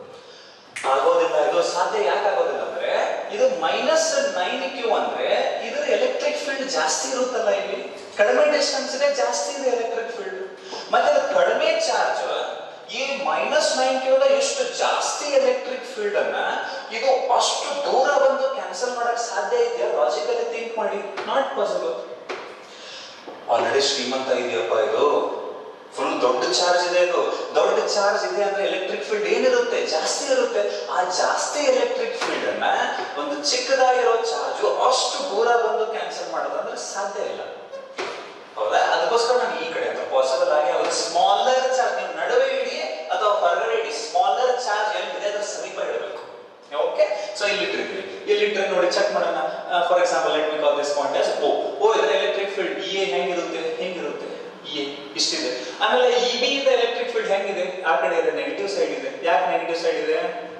ಆಗೋದಿಲ್ಲ ಇದು ಸಾಧ್ಯ ಯಾಕೆ ಆಗೋದಿಲ್ಲ ಅಂದ್ರೆ ಇದು ಮೈನಸ್ ನೈನ್ ಕ್ಯೂ ಅಂದ್ರೆ ಇದ್ರ ಎಲೆಕ್ಟ್ರಿಕ್ ಫೀಲ್ಡ್ ಜಾಸ್ತಿ ಇರುತ್ತಲ್ಲ ಇಲ್ಲಿ ಕಡಿಮೆ ಡಿಸ್ಟೆನ್ಸ್ ಇದೆ ಜಾಸ್ತಿ ಇದೆ ಎಲೆಕ್ಟ್ರಿಕ್ ಫೀಲ್ಡ್ ಮತ್ತೆ ಅದು ಕಡಿಮೆ ಚಾರ್ಜ್ ಈ ಮೈನಸ್ ನೈನ್ ಕ್ಯೂದ ಎಷ್ಟು ಜಾಸ್ತಿ ಎಲೆಕ್ಟ್ರಿಕ್ ಫೀಲ್ಡ್ ಅನ್ನ ಇದು ಅಷ್ಟು ದೂರ ಬಂದು ಕ್ಯಾನ್ಸಲ್ ಮಾಡಕ್ ಸಾಧ್ಯ ಇದೆಯಾ ಲಾಜಿಕಲಿ ಥಿಂಕ್ ಮಾಡಿ ನಾಟ್ ಪಾಸಿಬಲ್ ಆಲ್ರೆಡಿ ಶ್ರೀಮಂತ ಇದೆಯಪ್ಪ ಇದು ಫುಲ್ ದೊಡ್ಡ ಚಾರ್ಜ್ ಇದೆ ಇದು ದೊಡ್ಡ ಚಾರ್ಜ್ ಇದೆ ಅಂದ್ರೆ ಎಲೆಕ್ಟ್ರಿಕ್ ಫೀಲ್ಡ್ ಏನಿರುತ್ತೆ ಜಾಸ್ತಿ ಇರುತ್ತೆ ಆ ಜಾಸ್ತಿ ಎಲೆಕ್ಟ್ರಿಕ್ ಫೀಲ್ಡ್ ಅನ್ನ ಒಂದು ಚಿಕ್ಕದಾಗಿರೋ ಚಾರ್ಜ್ ಅಷ್ಟು ದೂರ ಬಂದು ಕ್ಯಾನ್ಸಲ್ ಮಾಡೋದಂದ್ರೆ ಸಾಧ್ಯ ಇಲ್ಲ ಹೌದಾ ಅದಕ್ಕೋಸ್ಕರ ನಾನು ಈ ಕಡೆ ಅಂತ ಪಾಸಿಬಲ್ ಆಗಿ ಅವ್ರ ಸ್ಮಾಲರ್ ಚಾರ್ಜ್ ನೀವು ನಡುವೆ ಇಡಿ ಅಥವಾ ಹೊರಗಡೆ ಇಡಿ ಸ್ಮಾಲರ್ ಚಾರ್ಜ್ ಎಲ್ಲಿದೆ ಅದ್ರ ಸಮೀಪ ಇಡಬೇಕು ಓಕೆ ಸೊ ಇಲ್ಲಿ ಇಟ್ಟಿರ್ತೀವಿ ಇಲ್ಲಿ ಇಟ್ಟರೆ ನೋಡಿ ಚೆಕ್ ಮಾಡೋಣ for example let me call this point as O O ಇದರ ಎಲೆಕ್ಟ್ರಿಕ್ ಫೀಲ್ಡ್ ಇ ಎ ಹೆಂಗಿರುತ್ತೆ ಹೆಂಗಿರುತ್ತೆ ಇ ಎ ಇಷ್ಟಿದೆ ಆಮೇಲೆ ಇ ಬಿ ಇಂದ ಎಲೆಕ್ಟ್ರಿಕ್ ಫೀಲ್ಡ್ ಹೆಂಗಿದೆ ಆ ಕಡೆ ಇದೆ ನೆಗೆಟಿವ್ ಸೈಡ್ ಇದೆ ಯಾಕೆ ನೆಗೆಟಿವ್ ಸೈಡ್ ಇದೆ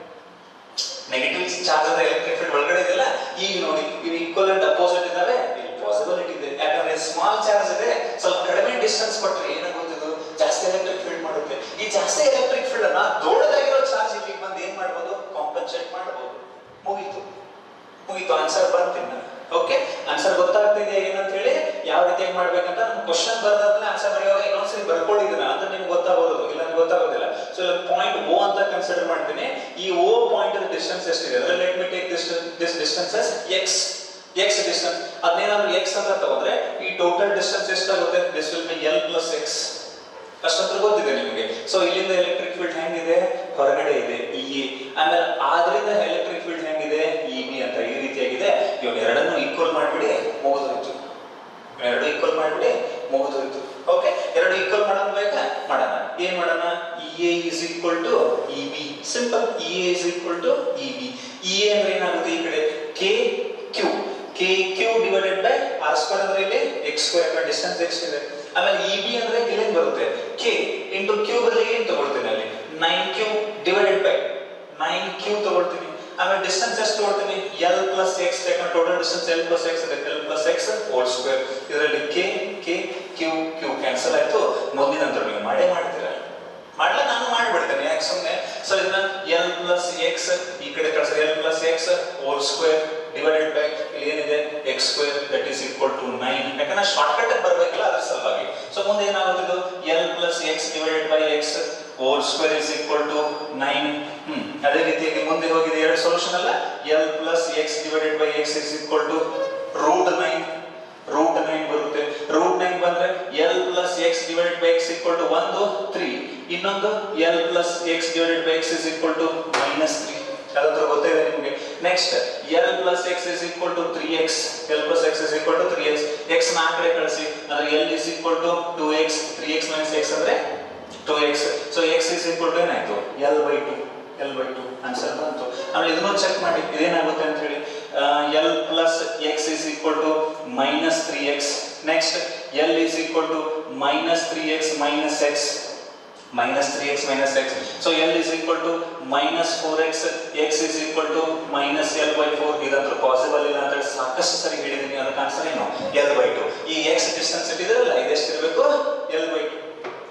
ನೆಗೆಟಿವ್ ಚಾರ್ಜ್ ಆದ ಎಲೆಕ್ಟ್ರಿಕ್ ಫೀಲ್ಡ್ ಒಳಗಡೆ ಇದೆಯಲ್ಲ ಈಗ ನೋಡಿ ಇವು ಈಕ್ವಲ್ ಅಂಡ್ ಅಪೋಸಿಟ್ ಇದಾವೆ ಇಲ್ಲಿ ಪಾಸಿಬಿಲಿಟಿ ಇದೆ ಯಾಕಂದ್ರೆ ಸ್ಮಾಲ್ ಚಾರ್ಜ್ ಇದೆ ಸ್ವಲ್ಪ ಕಡಿಮೆ ಡಿಸ್ಟೆನ್ಸ್ ಕೊಟ್ರೆ ಏನಾಗುತ್ತೆ ಇದು ಜಾಸ್ತಿ ಎಲೆಕ್ಟ್ರಿಕ್ ಫೀಲ್ಡ್ ಮಾಡುತ್ತೆ ಈ ಜಾಸ್ತಿ ಎಲೆಕ್ಟ್ರಿಕ್ ಫೀಲ್ಡ್ ಅನ್ನ ದೊಡ್ಡದಾಗಿರೋ ಚಾರ್ಜ್ ಇಲ್ಲಿ ಬಂದು ಏನ್ ಮಾಡ್ಬೋದು ಕಾಂಪನ್ಸೇಟ್ ಮಾಡ್ಬೋದು ಮುಗೀತು ಮುಗೀತು ಆನ್ಸರ್ ಬರ್ತೀನಿ ನಾನು ಓಕೆ ಆನ್ಸರ್ ಗೊತ್ತಾಗ್ತಿದೆ ಏನಂತ ಹೇಳಿ ಯಾವ ರೀತಿಯಾಗಿ ಮಾಡ್ಬೇಕಂತ ನಾನು ಕ್ವಶನ್ ಬರ್ದಾದ್ಮೇಲೆ ಆನ್ಸರ್ ಬರೆಯುವಾಗ ಇನ್ನೊಂದ್ಸರಿ ಬರ್ಕೊಂಡಿದ್ದೀನಿ ಅಂದ್ರೆ ನಿಮ್ಗೆ ಗೊತ್ತಾಗೋದು ಇಲ್ಲ ನಿಮ್ಗೆ ಗೊತ್ತಾಗೋದಿಲ್ಲ ಸೊ ಇಲ್ಲಿ ಪಾಯಿಂಟ್ ಓ ಅಂತ ಕನ್ಸಿಡರ್ ಮಾಡ್ತೀನಿ ಈ ಓ ಪಾಯಿಂಟ್ ಡಿಸ್ಟೆನ್ಸ್ ಎಷ್ಟಿದೆ ಅಂದ್ರೆ let me take this this distance as X X distance ಅದನ್ನೇನಾದ್ರೂ ಎಕ್ಸ್ ಅಂತ ತಗೊಂಡ್ರೆ ಈ ಟೋಟಲ್ ಡಿಸ್ಟೆನ್ಸ್ ಎಷ್ಟಾಗುತ್ತೆ this will be L plus X ಅಷ್ಟಂತ್ರ ಗೊತ್ತಿದೆ ನಿಮಗೆ ಸೊ ಇಲ್ಲಿಂದ ಎಲೆಕ್ಟ್ರಿಕ್ ಫೀಲ್ಡ್ ಹೆಂಗಿದೆ ಹೊರಗಡೆ ಇದೆ ಇ ಆಮೇಲೆ ಆದ್ರಿಂದ ಎಲೆಕ್ಟ್ರಿಕ್ ಫೀಲ್ಡ್ ಹೆಂಗಿದೆ ಇ ಬಿ ಅಂತ ಈ ರೀತಿಯಾಗಿದೆ ಇವ್ ಎರಡನ್ನು ಈಕ್ವಲ್ ಮಾಡಿಬಿಡಿ ಮುಗಿದೋಯ್ತು ಎರಡು ಈಕ್ವಲ್ ಮಾಡಿಬಿಡಿ ಮುಗಿದೋಯ್ತು ಓಕೆ ಎರಡು ಈಕ್ವಲ್ ಮಾಡೋಣ ಬೇಕಾ ಮಾಡೋಣ ಏನ್ ಮಾಡೋಣ E A is equal to E B simple E A is equal to E B E A ಅಂದ್ರೆ ಏನಾಗುತ್ತೆ ಈ ಕಡೆ K Q K Q divided by R square ಅಂದ್ರೆ ಇಲ್ಲಿ ಎಕ್ಸ್ ಸ್ಕ್ವೇರ್ ಡಿಸ್ಟೆನ್ಸ್ ಎಕ್ಸ್ ಇದೆ ಆಮೇಲೆ ಇ ಬಿ ಅಂದ್ರೆ ಇಲ್ಲಿ ಬರುತ್ತೆ ಕೆ ಇಂಟು ಕ್ಯೂ ಬದಲಿಗೆ ಏನ್ ತಗೊಳ್ತೀನಿ ಅಲ್ಲಿ nine Q divided by nine Q ತಗೊಳ್ತೀನಿ ಆಮೇಲೆ ಡಿಸ್ಟೆನ್ಸ್ ಎಷ್ಟು ತಗೊಳ್ತೀನಿ ಎಲ್ ಪ್ಲಸ್ ಎಕ್ಸ್ ಯಾಕಂದ್ರೆ total distance L plus X ಇದೆ L plus X whole square ಇದರಲ್ಲಿ K K Q Q cancel ಆಯ್ತು ಮುಂದಿನ ನಂತರ ನೀವು ಮಾಡೇ ಮಾಡ್ತೀರಾ ಮಾಡ್ಲಾ ನಾನು ಮಾಡ್ಬಿಡ್ತೇನೆ ಯಾಕೆ ಸುಮ್ಮನೆ ಸೊ ಇದನ್ನ ಎಲ್ ಪ್ಲಸ್ ಎಕ್ಸ್ ಈ ಕಡೆ ಕಳಿಸಿದ್ರೆ L plus X whole square divided by ಇಲ್ಲಿ ಏನಿದೆ X square that is equal to nine ಯಾಕಂದ್ರೆ ಶಾರ್ಟ್ ಕಟ್ ಬರಬೇಕಲ್ಲ ಅದ್ರ ಸಲುವಾಗಿ ಸೊ ಮುಂದೆ ಏನಾಗುತ್ತೆ L plus X divided by X whole square is equal to nine hmm ಅದೇ ರೀತಿಯಾಗಿ ಮುಂದೆ ಹೋಗಿದೆ ಎರಡು ಸೊಲ್ಯೂಷನ್ ಅಲ್ಲ L plus X divided by X is equal to root nine root nine ಬರುತ್ತೆ ರೂಟ್ ನೈನ್ ಬಂದ್ರೆ L plus X divided by X equal to ಒಂದು three ಇನ್ನೊಂದು L plus X divided by X is equal to minus three ಅದಂತರ ಗೊತ್ತಿದೆ ನಿಮಗೆ next L plus X is equal to three X L plus X is equal to three X X ನಾ ಕಡೆ ಕಳಿಸಿ ಅಂದ್ರೆ L is equal to two X three X minus X ಅಂದ್ರೆ two X so X is equal to ಏನಾಯ್ತು L by two L by two answer ಬಂತು ಆಮೇಲೆ ಇದನ್ನು check ಮಾಡಿ ಇದೇನಾಗುತ್ತೆ ಅಂತ ಹೇಳಿ L plus X is equal to minus three X next L is equal to minus three X minus X minus 3x minus x. So L is equal to minus 4x, x is equal to minus L by 4. ಇದಂತೂ possible ಇಲ್ಲ ಅಂತ ಹೇಳಿ ಸಾಕಷ್ಟು ಸರಿ ಹೇಳಿದ್ದೀನಿ ಅದಕ್ಕೆ answer ಏನು L by 2. ಈ x ಡಿಸ್ಟೆನ್ಸ್ ಇಟ್ಟಿದ್ರಲ್ಲ ಇದೆಷ್ಟು ಇರಬೇಕು L by 2.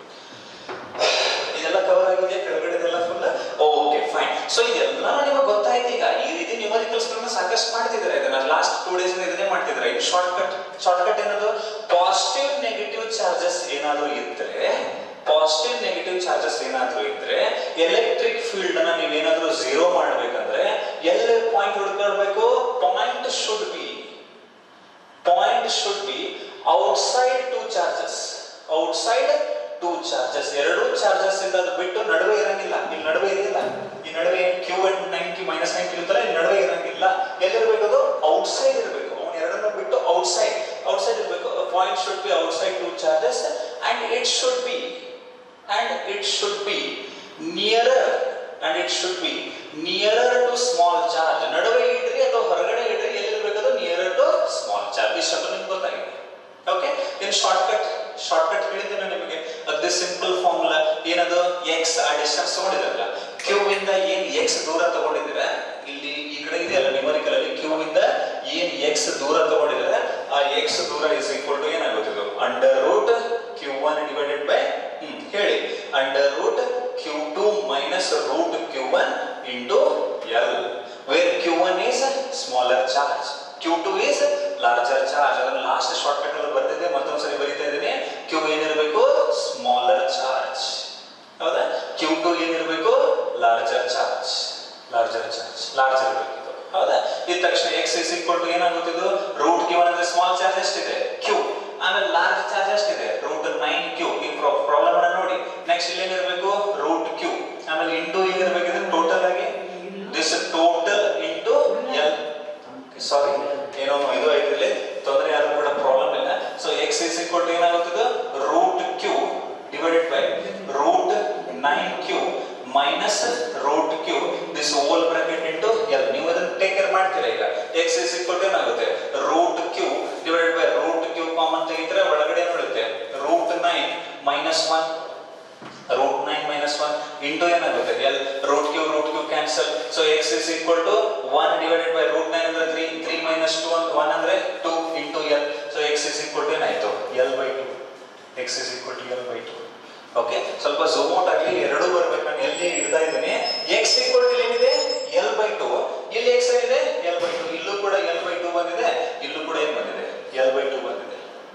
ಇದೆಲ್ಲ ಕವರ್ ಆಗಿದೆ ಕೆಳಗಡೆದೆಲ್ಲ ಫುಲ್ ಓಕೆ ಫೈನ್ ಸೊ ಇದೆಲ್ಲ ನಿಮಗೆ ಗೊತ್ತಾಯ್ತು ಈಗ ಈ ರೀತಿ ನ್ಯೂಮರಿಕಲ್ಸ್ ಗಳನ್ನ ಸಾಕಷ್ಟು ಮಾಡ್ತಿದ್ದಾರೆ ಇದನ್ನ ಲಾಸ್ಟ್ ಟೂ ಡೇಸ್ ಇದನ್ನೇ ಮಾಡ್ತಿದ್ದಾರೆ ಇದು ಶಾರ್ಟ್ ಕಟ್ ಶಾರ್ಟ್ ಕಟ್ ಏನದು ಪಾಸಿಟಿವ್ ನೆಗೆಟಿವ್ ಚಾರ್ಜಸ್ ಏನಾದರೂ ಇದ್ರೆ ಪಾಸಿಟಿವ್ ನೆಗೆಟಿವ್ ಚಾರ್ಜಸ್ ಏನಾದರೂ ಇದ್ರೆ ಎಲೆಕ್ಟ್ರಿಕ್ ಫೀಲ್ಡ್ ಅನ್ನ ನೀವೇನಾದ್ರೂ ಝೀರೋ ಮಾಡ್ಬೇಕಂದ್ರೆ ಎಲ್ಲ ಪಾಯಿಂಟ್ ಹುಡುಕಾಡ್ಬೇಕು point should be point should be outside two charges outside two charges ಎರಡು ಚಾರ್ಜಸ್ ಇಂದ ಅದು ಬಿಟ್ಟು ನಡುವೆ ಇರಂಗಿಲ್ಲ ಇಲ್ಲಿ ನಡುವೆ ಇರಲಿಲ್ಲ ಈ ನಡುವೆ Q and nine Q minus nine Q ಇರ್ತಾರೆ ಇಲ್ಲಿ ನಡುವೆ ಇರಂಗಿಲ್ಲ ಎಲ್ಲಿರ್ಬೇಕು ಅದು ಔಟ್ಸೈಡ್ ಇರಬೇಕು ಅವನು ಎರಡನ್ನ ಬಿಟ್ಟು ಔಟ್ಸೈಡ್ ಔಟ್ಸೈಡ್ ಇರಬೇಕು point should be outside two charges and it should be and it should be nearer and it should be nearer to small charge ನಡುವೆ ಇಡ್ರಿ ಅಥವಾ ಹೊರಗಡೆ ಇಡ್ರಿ ಎಲ್ಲಿರ್ಬೇಕದು ನಿಯರರ್ ಟು ಸ್ಮಾಲ್ ಚಾರ್ಜ್ ಇಷ್ಟೊಂದು ನಿಮ್ಗೆ ಗೊತ್ತಾಗಿದೆ okay in shortcut shortcut ಹೇಳಿದ್ದೇನೆ ನಿಮಗೆ ಅದೇ ಸಿಂಪಲ್ ಫಾರ್ಮುಲಾ ಏನದು ಎಕ್ಸ್ ಆ ಡಿಸ್ಟೆನ್ಸ್ ತಗೊಂಡಿದ್ರಲ್ಲ ಕ್ಯೂ ಇಂದ ಏನ್ ಎಕ್ಸ್ ದೂರ ತಗೊಂಡಿದ್ದೀರಾ ಇಲ್ಲಿ ಈ ಕಡೆ ಇದೆಯಲ್ಲ ನ್ಯೂಮರಿಕಲ್ ಅಲ್ಲಿ ಕ್ಯೂ ಇಂದ ಏನ್ ಎಕ್ಸ್ ದೂರ ತಗೊಂಡಿದ್ರೆ ಆ ಎಕ್ಸ್ ದೂರ ಇಸ್ ಈಕ್ವಲ್ ಟು ಏನಾಗುತ್ತೆ ಇದು under root Q one divided by hmm ಹೇಳಿ under root Q two minus root Q one into L where Q one is smaller charge Q two is larger charge ಅದನ್ನ last shortcut ಅಲ್ಲಿ ಬರ್ತಿದ್ದೆ ಮತ್ತೊಂದ್ಸರಿ ಬರೀತಾ ಇದ್ದೀನಿ Q ಏನಿರಬೇಕು smaller charge ಹೌದಾ Q two ಏನಿರಬೇಕು larger charge larger charge larger ಇರಬೇಕು ಇದು ಹೌದಾ ಇದ ತಕ್ಷಣ ಎಕ್ಸ್ ಇಸ್ ಈಕ್ವಲ್ ಟು ಏನಾಗುತ್ತಿದ್ದು ರೂಟ್ ಕ್ಯೂ ಅಂದ್ರೆ ಸ್ಮಾಲ್ ಚಾರ್ಜ್ ಎಷ್ಟಿದೆ ಕ್ಯೂ ಆಮೇಲೆ ಲಾರ್ಜ್ ಚಾರ್ಜ್ ಎಷ್ಟಿದೆ ರೂಟ್ ನೈನ್ ಕ್ಯೂ ಈ ಪ್ರಾಬ್ಲಮ್ ಅನ್ನ ನೋಡಿ ನೆಕ್ಸ್ಟ್ ಇಲ್ಲಿ ಏನಿರಬೇಕು ರೂಟ್ ಕ್ಯೂ ಆಮೇಲೆ ಇಂಟು ಏನಿರ್ಬೇಕಿದ್ರೆ ಟೋಟಲ್ ಆಗಿ this total into L sorry ಏನೋ ಇದು ಐದ್ರಲ್ಲಿ ತೊಂದರೆ ಆದ್ರೂ ಕೂಡ ಪ್ರಾಬ್ಲಮ್ ಇಲ್ಲ so X is equal to ಏನಾಗುತ್ತದೆ root Q divided by root nine Q minus root Q this whole bracket into L ನೀವು ಅದನ್ನ ಟೇಕ್ ಕೇರ್ ಮಾಡ್ತೀರಾ ಈಗ ಎಕ್ಸ್ ಇಸ್ ಈಕ್ವಲ್ ಟು ಏನಾಗುತ್ತೆ root Q divided by root Q common ತೆಗಿತಾರೆ ಒಳಗಡೆ ಏನಿರುತ್ತೆ root nine minus one root nine minus one into ಏನಾಗುತ್ತೆ L root Q root Q cancel so X is equal to one divided by root nine ಅಂದ್ರೆ three three minus two ಅಂತ one ಅಂದ್ರೆ two into L so X is equal to ಏನಾಯ್ತು L by two X is equal to L by two okay ಸ್ವಲ್ಪ zoom out ಆಗಲಿ ಎರಡು ಬರ್ಬೇಕು ನಾನು ಎಲ್ಲಿ ಇಡ್ತಾ ಇದ್ದೀನಿ ಎಕ್ಸ್ ಈಕ್ವಲ್ ಟು ಏನಿದೆ ಎಲ್ ಬೈ ಟು ಇಲ್ಲಿ ಎಕ್ಸ್ ಏನಿದೆ ಎಲ್ ಬೈ ಟು ಇಲ್ಲೂ ಕೂಡ ಎಲ್ ಬೈ ಟು ಬಂದಿದೆ ಇಲ್ಲೂ ಕೂಡ ಏನ್ ಬಂದಿದೆ ಎಲ್ ಬೈ ಟು ಬಂದಿದೆ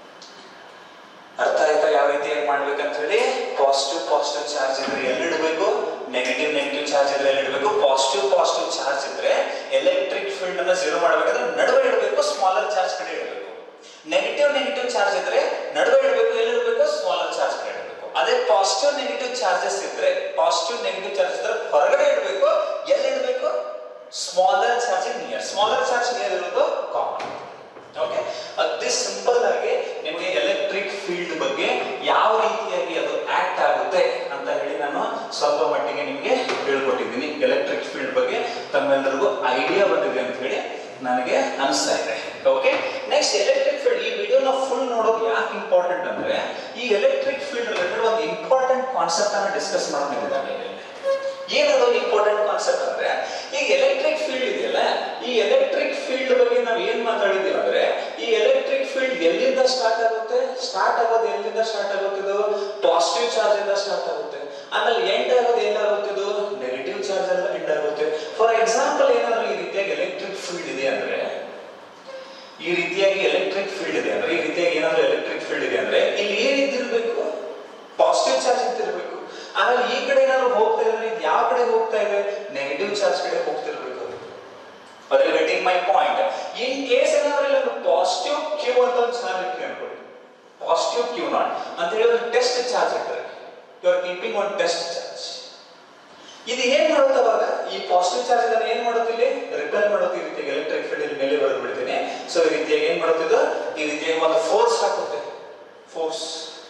ಅರ್ಥ ಆಯ್ತಾ ಯಾವ ರೀತಿ ಏನ್ ಮಾಡ್ಬೇಕಂತ ಹೇಳಿ ಪಾಸಿಟಿವ್ ಪಾಸಿಟಿವ್ ಚಾರ್ಜ್ ಇದ್ರೆ ಎಲ್ಲಿ ಇಡಬೇಕು ನೆಗೆಟಿವ್ ನೆಗೆಟಿವ್ ಚಾರ್ಜ್ ಇದ್ರೆ ಎಲ್ಲಿ ಇಡಬೇಕು ಪಾಸಿಟಿವ್ ಪಾಸಿಟಿವ್ ಚಾರ್ಜ್ ಇದ್ರೆ ಎಲೆಕ್ಟ್ರಿಕ್ ಫೀಲ್ಡ್ ಅನ್ನ ಝೀರೋ ಮಾಡಬೇಕಾದ್ರೆ ನಡುವೆ ಇಡಬೇಕು ಸ್ಮಾಲರ್ ಚಾರ್ಜ್ ಕಡೆ ಇಡಬೇಕು ನೆಗೆಟಿವ್ ನೆಗೆಟಿವ್ ಚಾರ್ಜ್ ಇದ್ರೆ ನಡುವೆ ಇಡಬೇಕು ಎಲ್ಲಿ ಇಡಬೇಕು ಸ್ಮಾಲರ್ ಚಾರ್ಜ್ ಕಡೆ ಇಡಬೇಕು ಅದೇ ಪಾಸಿಟಿವ್ ನೆಗೆಟಿವ್ ಚಾರ್ಜಸ್ ಇದ್ರೆ ಪಾಸಿಟಿವ್ ನೆಗೆಟಿವ್ ಚಾರ್ಜ್ ಇದ್ರೆ ಹೊರಗಡೆ ಇಡಬೇಕು ಎಲ್ಲಿ ಇಡಬೇಕು smaller charge near smaller charge near ಇರೋದು ಕಾಮನ್ ಓಕೆ ಅದೇ ಸಿಂಪಲ್ ಆಗಿ ನಿಮಗೆ ಎಲೆಕ್ಟ್ರಿಕ್ ಫೀಲ್ಡ್ ಬಗ್ಗೆ ಯಾವ ರೀತಿಯಾಗಿ ಅದು ಆಕ್ಟ್ ಆಗುತ್ತೆ ಅಂತ ಹೇಳಿ ನಾನು ಸ್ವಲ್ಪ ಮಟ್ಟಿಗೆ ನಿಮಗೆ ಹೇಳ್ಕೊಟ್ಟಿದ್ದೀನಿ ಎಲೆಕ್ಟ್ರಿಕ್ ಫೀಲ್ಡ್ ಬಗ್ಗೆ ತಮ್ಮೆಲ್ಲರಿಗೂ ಐಡಿಯಾ ಬಂದಿದೆ ಅಂತ ಹೇಳಿ ನನಗೆ ಅನಿಸ್ತಾ ಇದೆ ಓಕೆ ನೆಕ್ಸ್ಟ್ ಎಲೆಕ್ಟ್ರಿಕ್ ಫೀಲ್ಡ್ ಈ ವಿಡಿಯೋನ ಫುಲ್ ನೋಡೋದು ಯಾಕೆ ಇಂಪಾರ್ಟೆಂಟ್ ಅಂದ್ರೆ ಈ ಎಲೆಕ್ಟ್ರಿಕ್ ಫೀಲ್ಡ್ ರಿಲೇಟೆಡ್ ಒಂದು ಇಂಪಾರ್ಟೆಂಟ್ ಕಾನ್ಸೆಪ್ಟ್ ಅನ್ನ ಡಿಸ್ಕಸ್ ಮಾಡ್ಕೊಂಡಿದ್ದಾರೆ ಏನದು ಇಂಪಾರ್ಟೆಂಟ್ ಕಾನ್ಸೆಪ್ಟ್ ಅಂದ್ರೆ ಈಗ ಎಲೆಕ್ಟ್ರಿಕ್ ಫೀಲ್ಡ್ ಇದೆಯಲ್ಲ ಈ ಎಲೆಕ್ಟ್ರಿಕ್ ಫೀಲ್ಡ್ ಬಗ್ಗೆ ನಾವು ಏನ್ ಮಾತಾಡಿದೀವಿ ಅಂದ್ರೆ ಈ ಎಲೆಕ್ಟ್ರಿಕ್ ಫೀಲ್ಡ್ ಎಲ್ಲಿಂದ ಸ್ಟಾರ್ಟ್ ಆಗುತ್ತೆ ಸ್ಟಾರ್ಟ್ ಆಗೋದು ಎಲ್ಲಿಂದ ಸ್ಟಾರ್ಟ್ ಆಗುತ್ತೆ ಇದು ಪಾಸಿಟಿವ್ ಚಾರ್ಜ್ ಇಂದ ಸ್ಟಾರ್ಟ್ ಆಗುತ್ತೆ ಆಮೇಲೆ ಎಂಡ್ ಆಗೋದು ಎಲ್ಲಾಗುತ್ತೆ ಇದು ನೆಗೆಟಿವ್ ಚಾರ್ಜ್ ಎಲ್ಲ ಎಂಡ್ ಆಗುತ್ತೆ ಫಾರ್ ಎಕ್ಸಾಂಪಲ್ ಏನಾದ್ರು ಈ ರೀತಿಯಾಗಿ ಎಲೆಕ್ಟ್ರಿಕ್ ಫೀಲ್ಡ್ ಇದೆ ಅಂದ್ರೆ ಈ ರೀತಿಯಾಗಿ ಎಲೆಕ್ಟ್ರಿಕ್ ಫೀಲ್ಡ್ ಇದೆ ಅಂದ್ರೆ ಈ ರೀತಿಯಾಗಿ ಏನಾದ್ರು ಎಲೆಕ್ಟ್ರಿಕ್ ಫೀಲ್ಡ್ ಇದೆ ಅಂದ್ರೆ ಇಲ್ಲಿ ಏನ್ ಇದ್ದಿರ್ಬೇಕು ಪಾಸಿಟಿವ್ ಚಾರ್ಜ್ ಇದ್ದಿರ್ಬೇಕು ಆಮೇಲೆ ಈ ಕಡೆ ಏನಾದ್ರು ಹೋಗ್ತಾ ಇದ್ರೆ ಇದು ಯಾವ ಕಡೆ ಹೋಗ್ತಾ ಇದೆ ನೆಗೆಟಿವ್ ಚಾರ್ಜ್ ಕಡೆ ಹೋಗ್ತಿರ್ಬೇಕು ಅದ್ರ getting my point in case ಏನಾದ್ರು ಇಲ್ಲ ಪಾಸಿಟಿವ್ ಕ್ಯೂ ಅಂತ ಒಂದು ಚಾರ್ಜ್ ಇಟ್ರಿ ಅನ್ಕೊಳ್ಳಿ ಪಾಸಿಟಿವ್ ಕ್ಯೂ ನಾಟ್ ಅಂತ ಹೇಳಿ ಒಂದು ಟೆಸ್ಟ್ ಚಾರ್ಜ್ ಇಟ್ಟರೆ you are keeping one test charge ಇದು ಏನ್ ಮಾಡುತ್ತೆ ಅವಾಗ ಈ ಪಾಸಿಟಿವ್ ಚಾರ್ಜ್ ಇದನ್ನ ಏನ್ ಮಾಡುತ್ತೆ ಇಲ್ಲಿ ರಿಪೇರ್ ಮಾಡುತ್ತೆ ಈ ರೀತಿಯಾಗಿ ಎಲೆಕ್ಟ್ರಿಕ್ ಫೀಲ್ಡ್ ಇಲ್ಲಿ ಮೇಲೆ ಬರೆದು ಬಿಡ್ತೀನಿ ಸೊ ಈ ರೀತಿಯಾಗಿ ಏನ್ ಮಾಡುತ್ತಿದ್ದು ಈ ರೀತಿಯಾಗಿ ಒಂದು ಫೋರ್ಸ್ ಹಾಕುತ್ತೆ force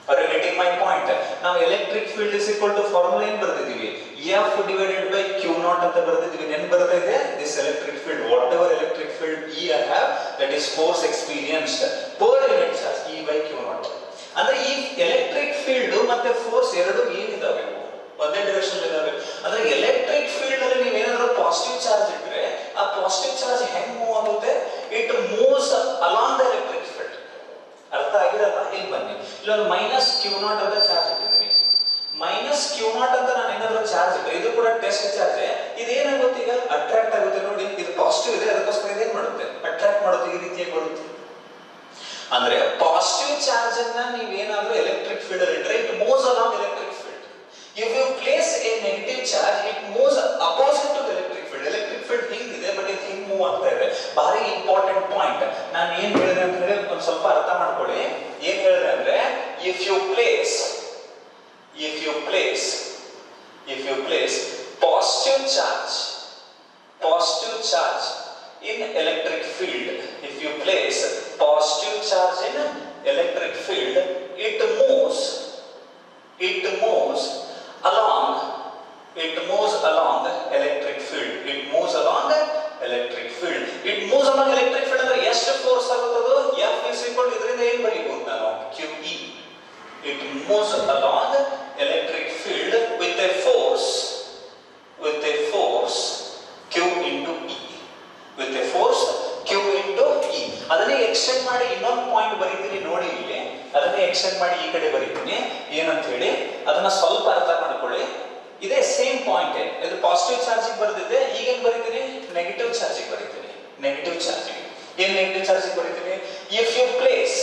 are you getting my point ನಾವು electric field is equal to formula ಏನ್ ಬರ್ತಿದೀವಿ F divided by Q naught ಅಂತ ಬರ್ತಿದೀವಿ ನೆನ್ ಬರ್ತಾ ಇದೆ this electric field whatever electric field E I have that is force experienced per unit charge E by Q naught ಅಂದ್ರೆ ಈ electric field ಮತ್ತೆ ಫೋರ್ಸ್ ಎರಡು ಏನಿದಾವೆ ಇವು? ಒಂದೇ ಡೈರೆಕ್ಷನ್ ಇದಾವೆ ಅಂದ್ರೆ ಎಲೆಕ್ಟ್ರಿಕ್ ಫೀಲ್ಡ್ ಅಲ್ಲಿ ನೀವು ಏನಾದ್ರು ಪಾಸಿಟಿವ್ ಚಾರ್ಜ್ ಇಟ್ರೆ ಆ ಪಾಸಿಟಿವ್ ಚಾರ್ಜ್ ಹೆಂಗ್ ಮೂವ್ ಆಗುತ್ತೆ it moves along the electric field ಅರ್ಥ ಆಗಿರಲ್ಲ ಇಲ್ಲಿ ಬನ್ನಿ ಇಲ್ಲೊಂದು ಮೈನಸ್ ಕ್ಯೂ ನಾಟ್ ಅಂತ ಚಾರ್ಜ್ ಇಟ್ಟಿದ್ದೀನಿ ಮೈನಸ್ ಕ್ಯೂ ನಾಟ್ ಅಂತ ನಾನು ಏನಾದ್ರು ಚಾರ್ಜ್ ಇಟ್ಟರೆ ಇದು ಕೂಡ ಟೆಸ್ಟ್ ಚಾರ್ಜ್ ಇದೇನಾಗುತ್ತೆ ಈಗ ಅಟ್ರಾಕ್ಟ್ ಆಗುತ್ತೆ ನೋಡಿ ಇದು ಪಾಸಿಟಿವ್ ಇದೆ ಅದಕ್ಕೋಸ್ಕರ ಇದೇನ್ ಮಾಡುತ್ತೆ ಅಟ್ರಾಕ್ಟ್ ಮಾಡುತ್ತೆ ಈ ರೀತಿಯಾಗಿ ಬರುತ್ತೆ ಅಂದ್ರೆ ಪಾಸಿಟಿವ್ ಚಾರ್ಜ್ ಅನ್ನ ನೀವೇನಾದ್ರೂ ಎಲೆಕ್ಟ್ರಿಕ್ ಫೀಲ್ಡ್ ಅಲ್ಲಿ ಇಟ್ಟರೆ it moves along electric field if you place a negative charge it moves opposite to electric field electric field ಹಿಂಗಿದೆ ಬಟ್ ಇದು ಹಿಂಗ್ ಮೂವ್ ಆಗ್ತಾ ಇದೆ ಭಾರಿ ಇಂಪಾರ್ಟೆಂಟ್ ಪಾಯಿಂಟ್ ನಾನು ಏನ್ ಹೇಳಿದೆ ಅಂತ ಹೇಳಿ ಒಂದ್ ಸ್ವಲ್ಪ ಅರ್ಥ ಮಾಡ್ಕೊಳ್ಳಿ ಏನ್ ಹೇಳಿದೆ ಅಂದ್ರೆ if you place if you place if you place positive charge positive charge in electric field if you place positive charge in electric field it moves it moves along it moves along electric field it moves along electric field it moves along electric field ಅಂದ್ರೆ ಎಷ್ಟು force ಆಗುತ್ತದೋ F is equal to ಇದರಿಂದ ಏನು ಬರೀಬಹುದು ನಾನು QE it moves along electric field with a force with a force Q into E. With a force Q into E. ಅದನ್ನೇ extend ಮಾಡಿ ಇನ್ನೊಂದು point ಬರೀತೀನಿ ನೋಡಿ ಇಲ್ಲಿ ಅದನ್ನೇ ಎಕ್ಸ್ಟೆಂಡ್ ಮಾಡಿ ಈ ಕಡೆ ಬರೀತೀನಿ ಏನಂತ ಹೇಳಿ ಅದನ್ನ ಸ್ವಲ್ಪ ಅರ್ಥ ಮಾಡ್ಕೊಳ್ಳಿ ಇದೇ ಸೇಮ್ ಪಾಯಿಂಟ್ ಇದು ಪಾಸಿಟಿವ್ ಚಾರ್ಜಿಗೆ ಬರೆದಿದೆ ಈಗೇನ್ ಬರೀತೀನಿ ನೆಗೆಟಿವ್ ಚಾರ್ಜಿಗೆ ಬರೀತೀನಿ ನೆಗೆಟಿವ್ ಚಾರ್ಜಿಗೆ ಏನ್ ನೆಗೆಟಿವ್ ಚಾರ್ಜಿಗೆ ಬರೀತೀನಿ if you place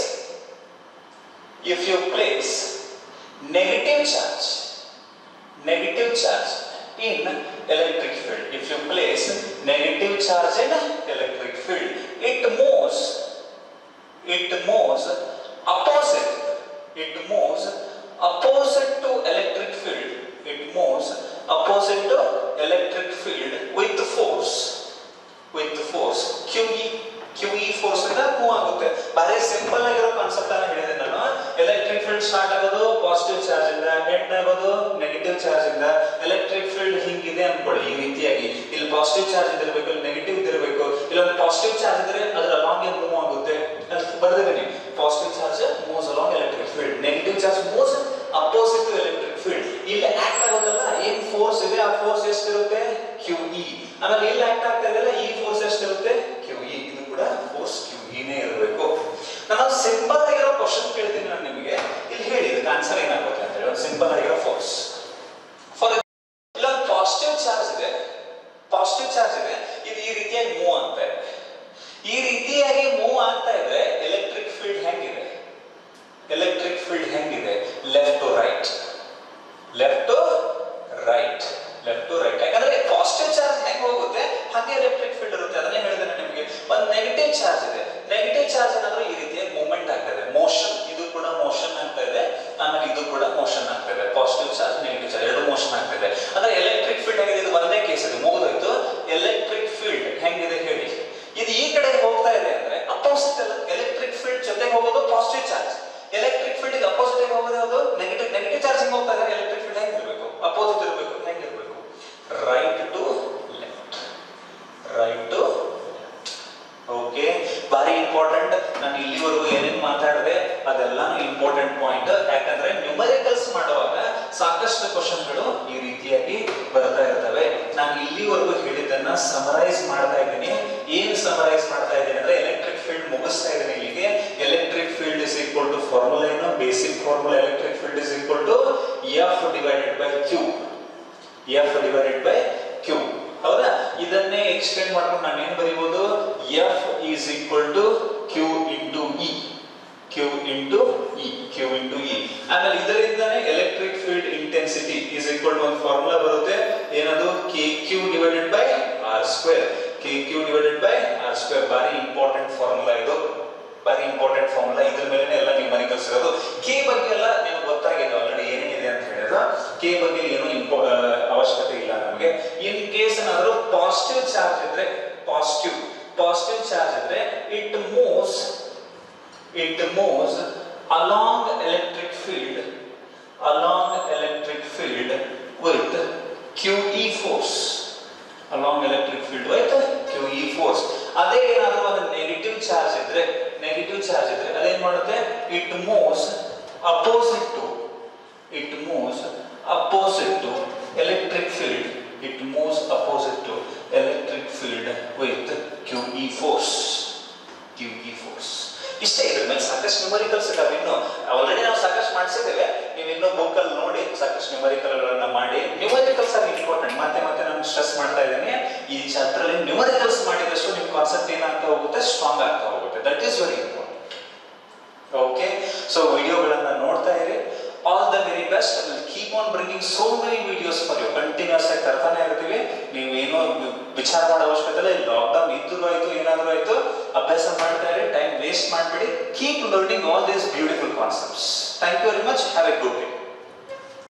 if you place negative charge negative charge in electric field. If you place negative charge in electric field, it moves, it moves opposite, it moves opposite to electric field. It moves opposite to electric field with force, with force. QE, QE force ಇಂದ move ಆಗುತ್ತೆ ಬಾರಿ simple ಆಗಿರೋ concept ಅನ್ನ ಹೇಳಿದೆ ನಾನು electric field start ಆಗೋದು positive charge ಇಂದ end ಆಗೋದು ನೆಗೆಟಿವ್ ಚಾರ್ಜ್ ಇಂದ ಎಲೆಕ್ಟ್ರಿಕ್ ಫೀಲ್ಡ್ ಹಿಂಗಿದೆ ಅನ್ಕೊಳ್ಳಿ ಈ ರೀತಿಯಾಗಿ ಇಲ್ಲಿ ಪಾಸಿಟಿವ್ ಚಾರ್ಜ್ ಇದಿರಬೇಕು ಇಲ್ಲಿ ನೆಗೆಟಿವ್ ಇದಿರಬೇಕು ಇಲ್ಲೊಂದು ಪಾಸಿಟಿವ್ ಚಾರ್ಜ್ ಇದ್ರೆ ಅದರ ಅಲಾಂಗ್ ಮೂವ್ ಆಗುತ್ತೆ ಅಂತ ಬರ್ದಿದ್ದೀನಿ positive charge moves along electric field negative charge moves opposite to electric field ಇಲ್ಲಿ ಆಕ್ಟ್ ಆಗೋದಲ್ಲ ಏನ್ ಫೋರ್ಸ್ ಇದೆ ಆ ಫೋರ್ಸ್ ಎಷ್ಟಿರುತ್ತೆ ಕ್ಯೂ ಇ ಆಮೇಲೆ ಇಲ್ಲಿ ಆಕ್ಟ್ ಆಗ್ತಾ ಇದೆಯಲ್ಲ ಈ ಫೋರ್ಸ್ ಎಷ್ಟಿರುತ್ತೆ ಕ್ಯೂ ಇ ಇದು ಕೂಡ ಫೋರ್ಸ್ ಕ್ಯೂ ಇನೇ ಇರಬೇಕು ನಾನು ಸಿಂಪಲ್ ಆಗಿರೋ ಕ್ವಶನ್ ಕೇಳ್ತೀನಿ ನಾನು ನಿಮಗೆ ಇಲ್ಲಿ ಹೇಳಿ ಇದಕ್ಕೆ ಆನ್ಸರ್ ಏನಾಗುತ್ತೆ ಅಂತ ಹೇಳಿ ಒಂದು ಸಿಂಪಲ್ ಆಗಿರೋ ಫೋರ್ಸ್ ಫಾರ್ ಇಲ್ಲೊಂದು ಪಾಸಿಟಿವ್ ಚಾರ್ಜ್ ಇದೆ ಪಾಸಿಟಿವ್ ಚಾರ್ಜ್ ಇದೆ ಇದು ಈ ರೀತಿಯಾಗಿ ಮೂವ್ ಆಗ್ತಾ ಇದೆ ಈ ರೀತಿಯಾಗಿ ಮೂವ್ ಆಗ್ತಾ ಇದ್ರೆ ಎಲೆಕ್ಟ್ರಿಕ್ ಫೀಲ್ಡ್ ಹೆಂಗಿದೆ ಎಲೆಕ್ಟ್ರಿಕ್ ಫೀಲ್ಡ್ ಹೆಂಗಿದೆ left to right left to right left to right ಯಾಕಂದ್ರೆ ಪಾಸಿಟಿವ್ ಚಾರ್ಜ್ ಹೆಂಗ್ ಹೋಗುತ್ತೆ ಹಾಗೆ ಎಲೆಕ್ಟ್ರಿಕ್ ಫೀಲ್ಡ್ ಇರುತ್ತೆ ಅದನ್ನೇ ಹೇಳಿದೆ ನಾನು ನಿಮಗೆ ಒಂದು ನೆಗೆಟಿವ್ ಚಾರ್ಜ್ ಇದೆ ನೆಗೆಟಿವ್ ಚಾರ್ಜ್ ಏನಾದ್ರೂ ಈ ರೀತಿಯಾಗಿ ಮೂವ್ಮೆಂಟ್ ಆಗ್ತಾ ಇದೆ ಮೋಷನ್ ಇದು ಕೂಡ ಮೋಷನ್ ಆಗ್ತಾ ಇದೆ ಆಮೇಲೆ ಇದು ಕೂಡ ಮೋಷನ್ ಆಗ್ತಾ ಇದೆ ಪಾಸಿಟಿವ್ ಚಾರ್ಜ್ ನೆಗೆಟಿವ್ ಚಾರ್ಜ್ ಎರಡು ಮೋಷನ್ ಆಗ್ತಾ ಇದೆ ಅಂದ್ರೆ ಎಲೆಕ್ಟ್ರಿಕ್ ಫೀಲ್ಡ್ ಹೆಂಗಿದೆ ಇದು ಒಂದೇ ಕೇಸ್ ಇದೆ ಮುಗಿದೋಯ್ತು ಎಲೆಕ್ಟ್ರಿಕ್ ಫೀಲ್ಡ್ ಹೆಂಗಿದೆ ಹೇಳಿ ಇದು ಈ ಕಡೆ ಹೋಗ್ತಾ ಇದೆ ಅಂದ್ರೆ ಅಪೋಸಿಟ್ ಅಲ್ಲ ಎಲೆಕ್ಟ್ರಿಕ್ ಫೀಲ್ಡ್ ಜೊತೆಗೆ ಹೋಗೋದು ಪಾಸಿಟಿವ್ ಚಾರ್ಜ್ ಎಲೆಕ್ಟ್ರಿಕ್ ಫೀಲ್ಡ್ ಗೆ ಅಪೋಸಿಟ್ ಆಗಿ ಹೋಗೋದು ಯಾವುದು ನೆಗೆಟಿವ್ ನೆಗೆಟಿವ್ ಚಾರ್ಜ್ ಹಿಂಗ್ ಹೋಗ್ತಾ ಇದೆ ಎಲೆಕ್ಟ್ರಿಕ್ ಫೀಲ್ಡ್ ಹೆಂಗಿರ್ಬೇಕು ಅಪೋಸಿಟ್ ಇರಬೇಕು ಹೆಂಗಿರ್ಬೇಕು right to left right to okay ಬಾರಿ ಇಂಪಾರ್ಟೆಂಟ್ ನಾನು ಇಲ್ಲಿವರೆಗೂ ಏನೇನ್ ಮಾತಾಡಿದೆ ಅದೆಲ್ಲ ಇಂಪಾರ್ಟೆಂಟ್ ಪಾಯಿಂಟ್ ಯಾಕಂದ್ರೆ ನ್ಯೂಮರಿಕಲ್ಸ್ ಮಾಡುವಾಗ ಸಾಕಷ್ಟು ಕ್ವಶನ್ಗಳು ಈ ರೀತಿಯಾಗಿ ಬರ್ತಾ ಇರ್ತವೆ ನಾನು ಇಲ್ಲಿವರೆಗೂ ಹೇಳಿದ್ದನ್ನ ಸಮರೈಸ್ ಮಾಡ್ತಾ ಇದ್ದೀನಿ ಏನ್ ಸಮರೈಸ್ ಮಾಡ್ತಾ ಇದ್ದೀನಿ ಅಂದ್ರೆ ಎಲೆಕ್ಟ್ರಿಕ್ ಫೀಲ್ಡ್ ಮುಗಿಸ್ತಾ ಇದ್ದೀನಿ ಇಲ್ಲಿಗೆ electric field is equal to formula ಏನು basic formula electric field is equal to F divided by Q F divided by Q ಹೌದಾ ಇದನ್ನೇ ಎಕ್ಸ್ಟೆಂಡ್ ಮಾಡ್ಕೊಂಡು ನಾನು ಏನು ಬರೀಬಹುದು F is equal to Q into E Q into E Q into E ಆಮೇಲೆ ಇದರಿಂದಾನೇ electric field intensity is equal to ಒಂದು formula ಬರುತ್ತೆ ಏನದು K Q divided by R square K Q divided by R square ಬಾರಿ important formula ಇದು ಬಾರಿ important formula ಇದ್ರ ಮೇಲೆ ಎಲ್ಲ ನೀವು ಮನೆ ಕಲಿಸಿರೋದು ಕೆ ಬಗ್ಗೆ ಎಲ್ಲ ನಿಮ್ಗೆ ಗೊತ್ತಾಗಿದೆ ಆಲ್ರೆಡಿ ಏನೇನಿದೆ ಅಂತ ಹೇಳಿದ್ರೆ ಕೆ ಬಗ್ಗೆ ಏನು ಇಂಪೋ ಆ, ಅವಶ್ಯಕತೆ ಇಲ್ಲ ನಮಗೆ ಇನ್ ಕೇಸ್ ಏನಾದರೂ ಪಾಸಿಟಿವ್ ಚಾರ್ಜ್ ಇದ್ರೆ ಪಾಸಿಟಿವ್ ಪಾಸಿಟಿವ್ ಚಾರ್ಜ್ ಇದ್ರೆ it moves it moves along electric field along electric field with QE force along electric field with QE force ಅದೇ ಏನಾದರೂ ಒಂದು ನೆಗೆಟಿವ್ ಚಾರ್ಜ್ ಇದ್ರೆ ನೆಗೆಟಿವ್ ಚಾರ್ಜ್ ಇದ್ರೆ ಅದೇನ್ ಮಾಡುತ್ತೆ it moves opposite to it moves opposite to electric field it moves opposite to electric field with QE force QE force ಇಷ್ಟೇ ಇದ್ರ ಮೇಲೆ ಸಾಕಷ್ಟು ನ್ಯೂಮರಿಕಲ್ಸ್ ಇದಾವೆ ಇನ್ನು ಆಲ್ರೆಡಿ ನಾವು ಸಾಕಷ್ಟು ಮಾಡಿಸಿದ್ದೇವೆ ನೀವು ಇನ್ನೂ ಬುಕ್ ಅಲ್ಲಿ ನೋಡಿ ಸಾಕಷ್ಟು ನ್ಯೂಮರಿಕಲ್ ಗಳನ್ನ ಮಾಡಿ ನ್ಯೂಮರಿಕಲ್ಸ್ ಆರ್ ಇಂಪಾರ್ಟೆಂಟ್ ಮತ್ತೆ ಮತ್ತೆ ನಾನು ಸ್ಟ್ರೆಸ್ ಮಾಡ್ತಾ ಇದ್ದೀನಿ ಈ ಚಾಪ್ಟರ್ ಅಲ್ಲಿ ನ್ಯೂಮರಿಕಲ್ಸ್ ಮಾಡಿದಷ್ಟು ನಿಮ್ ಕಾನ್ಸೆಪ್ಟ್ ಏನಾಗ್ತಾ ಹೋಗುತ್ತೆ ಸ್ಟ್ರಾಂಗ್ ಆಗ್ತಾ ಹೋಗುತ್ತೆ that is very important okay so ವಿಡಿಯೋಗಳನ್ನ ನೋಡ್ತಾ ಇರಿ all the very best will keep on bringing so many videos for you continuous ಆಗಿ ತರ್ತಾನೆ ಇರ್ತೀವಿ ನೀವು ಏನೋ ವಿಚಾರ ಮಾಡೋ ಅವಶ್ಯಕತೆ ಇಲ್ಲ ಲಾಕ್ಡೌನ್ ಇದ್ರೂ ಆಯ್ತು ಏನಾದ್ರೂ ಆಯ್ತು ಅಭ್ಯಾಸ ಮಾಡ್ತಾ ಇರಿ ಟೈಮ್ ವೇಸ್ಟ್ ಮಾಡಬೇಡಿ keep learning all these beautiful concepts thank you very much have a good day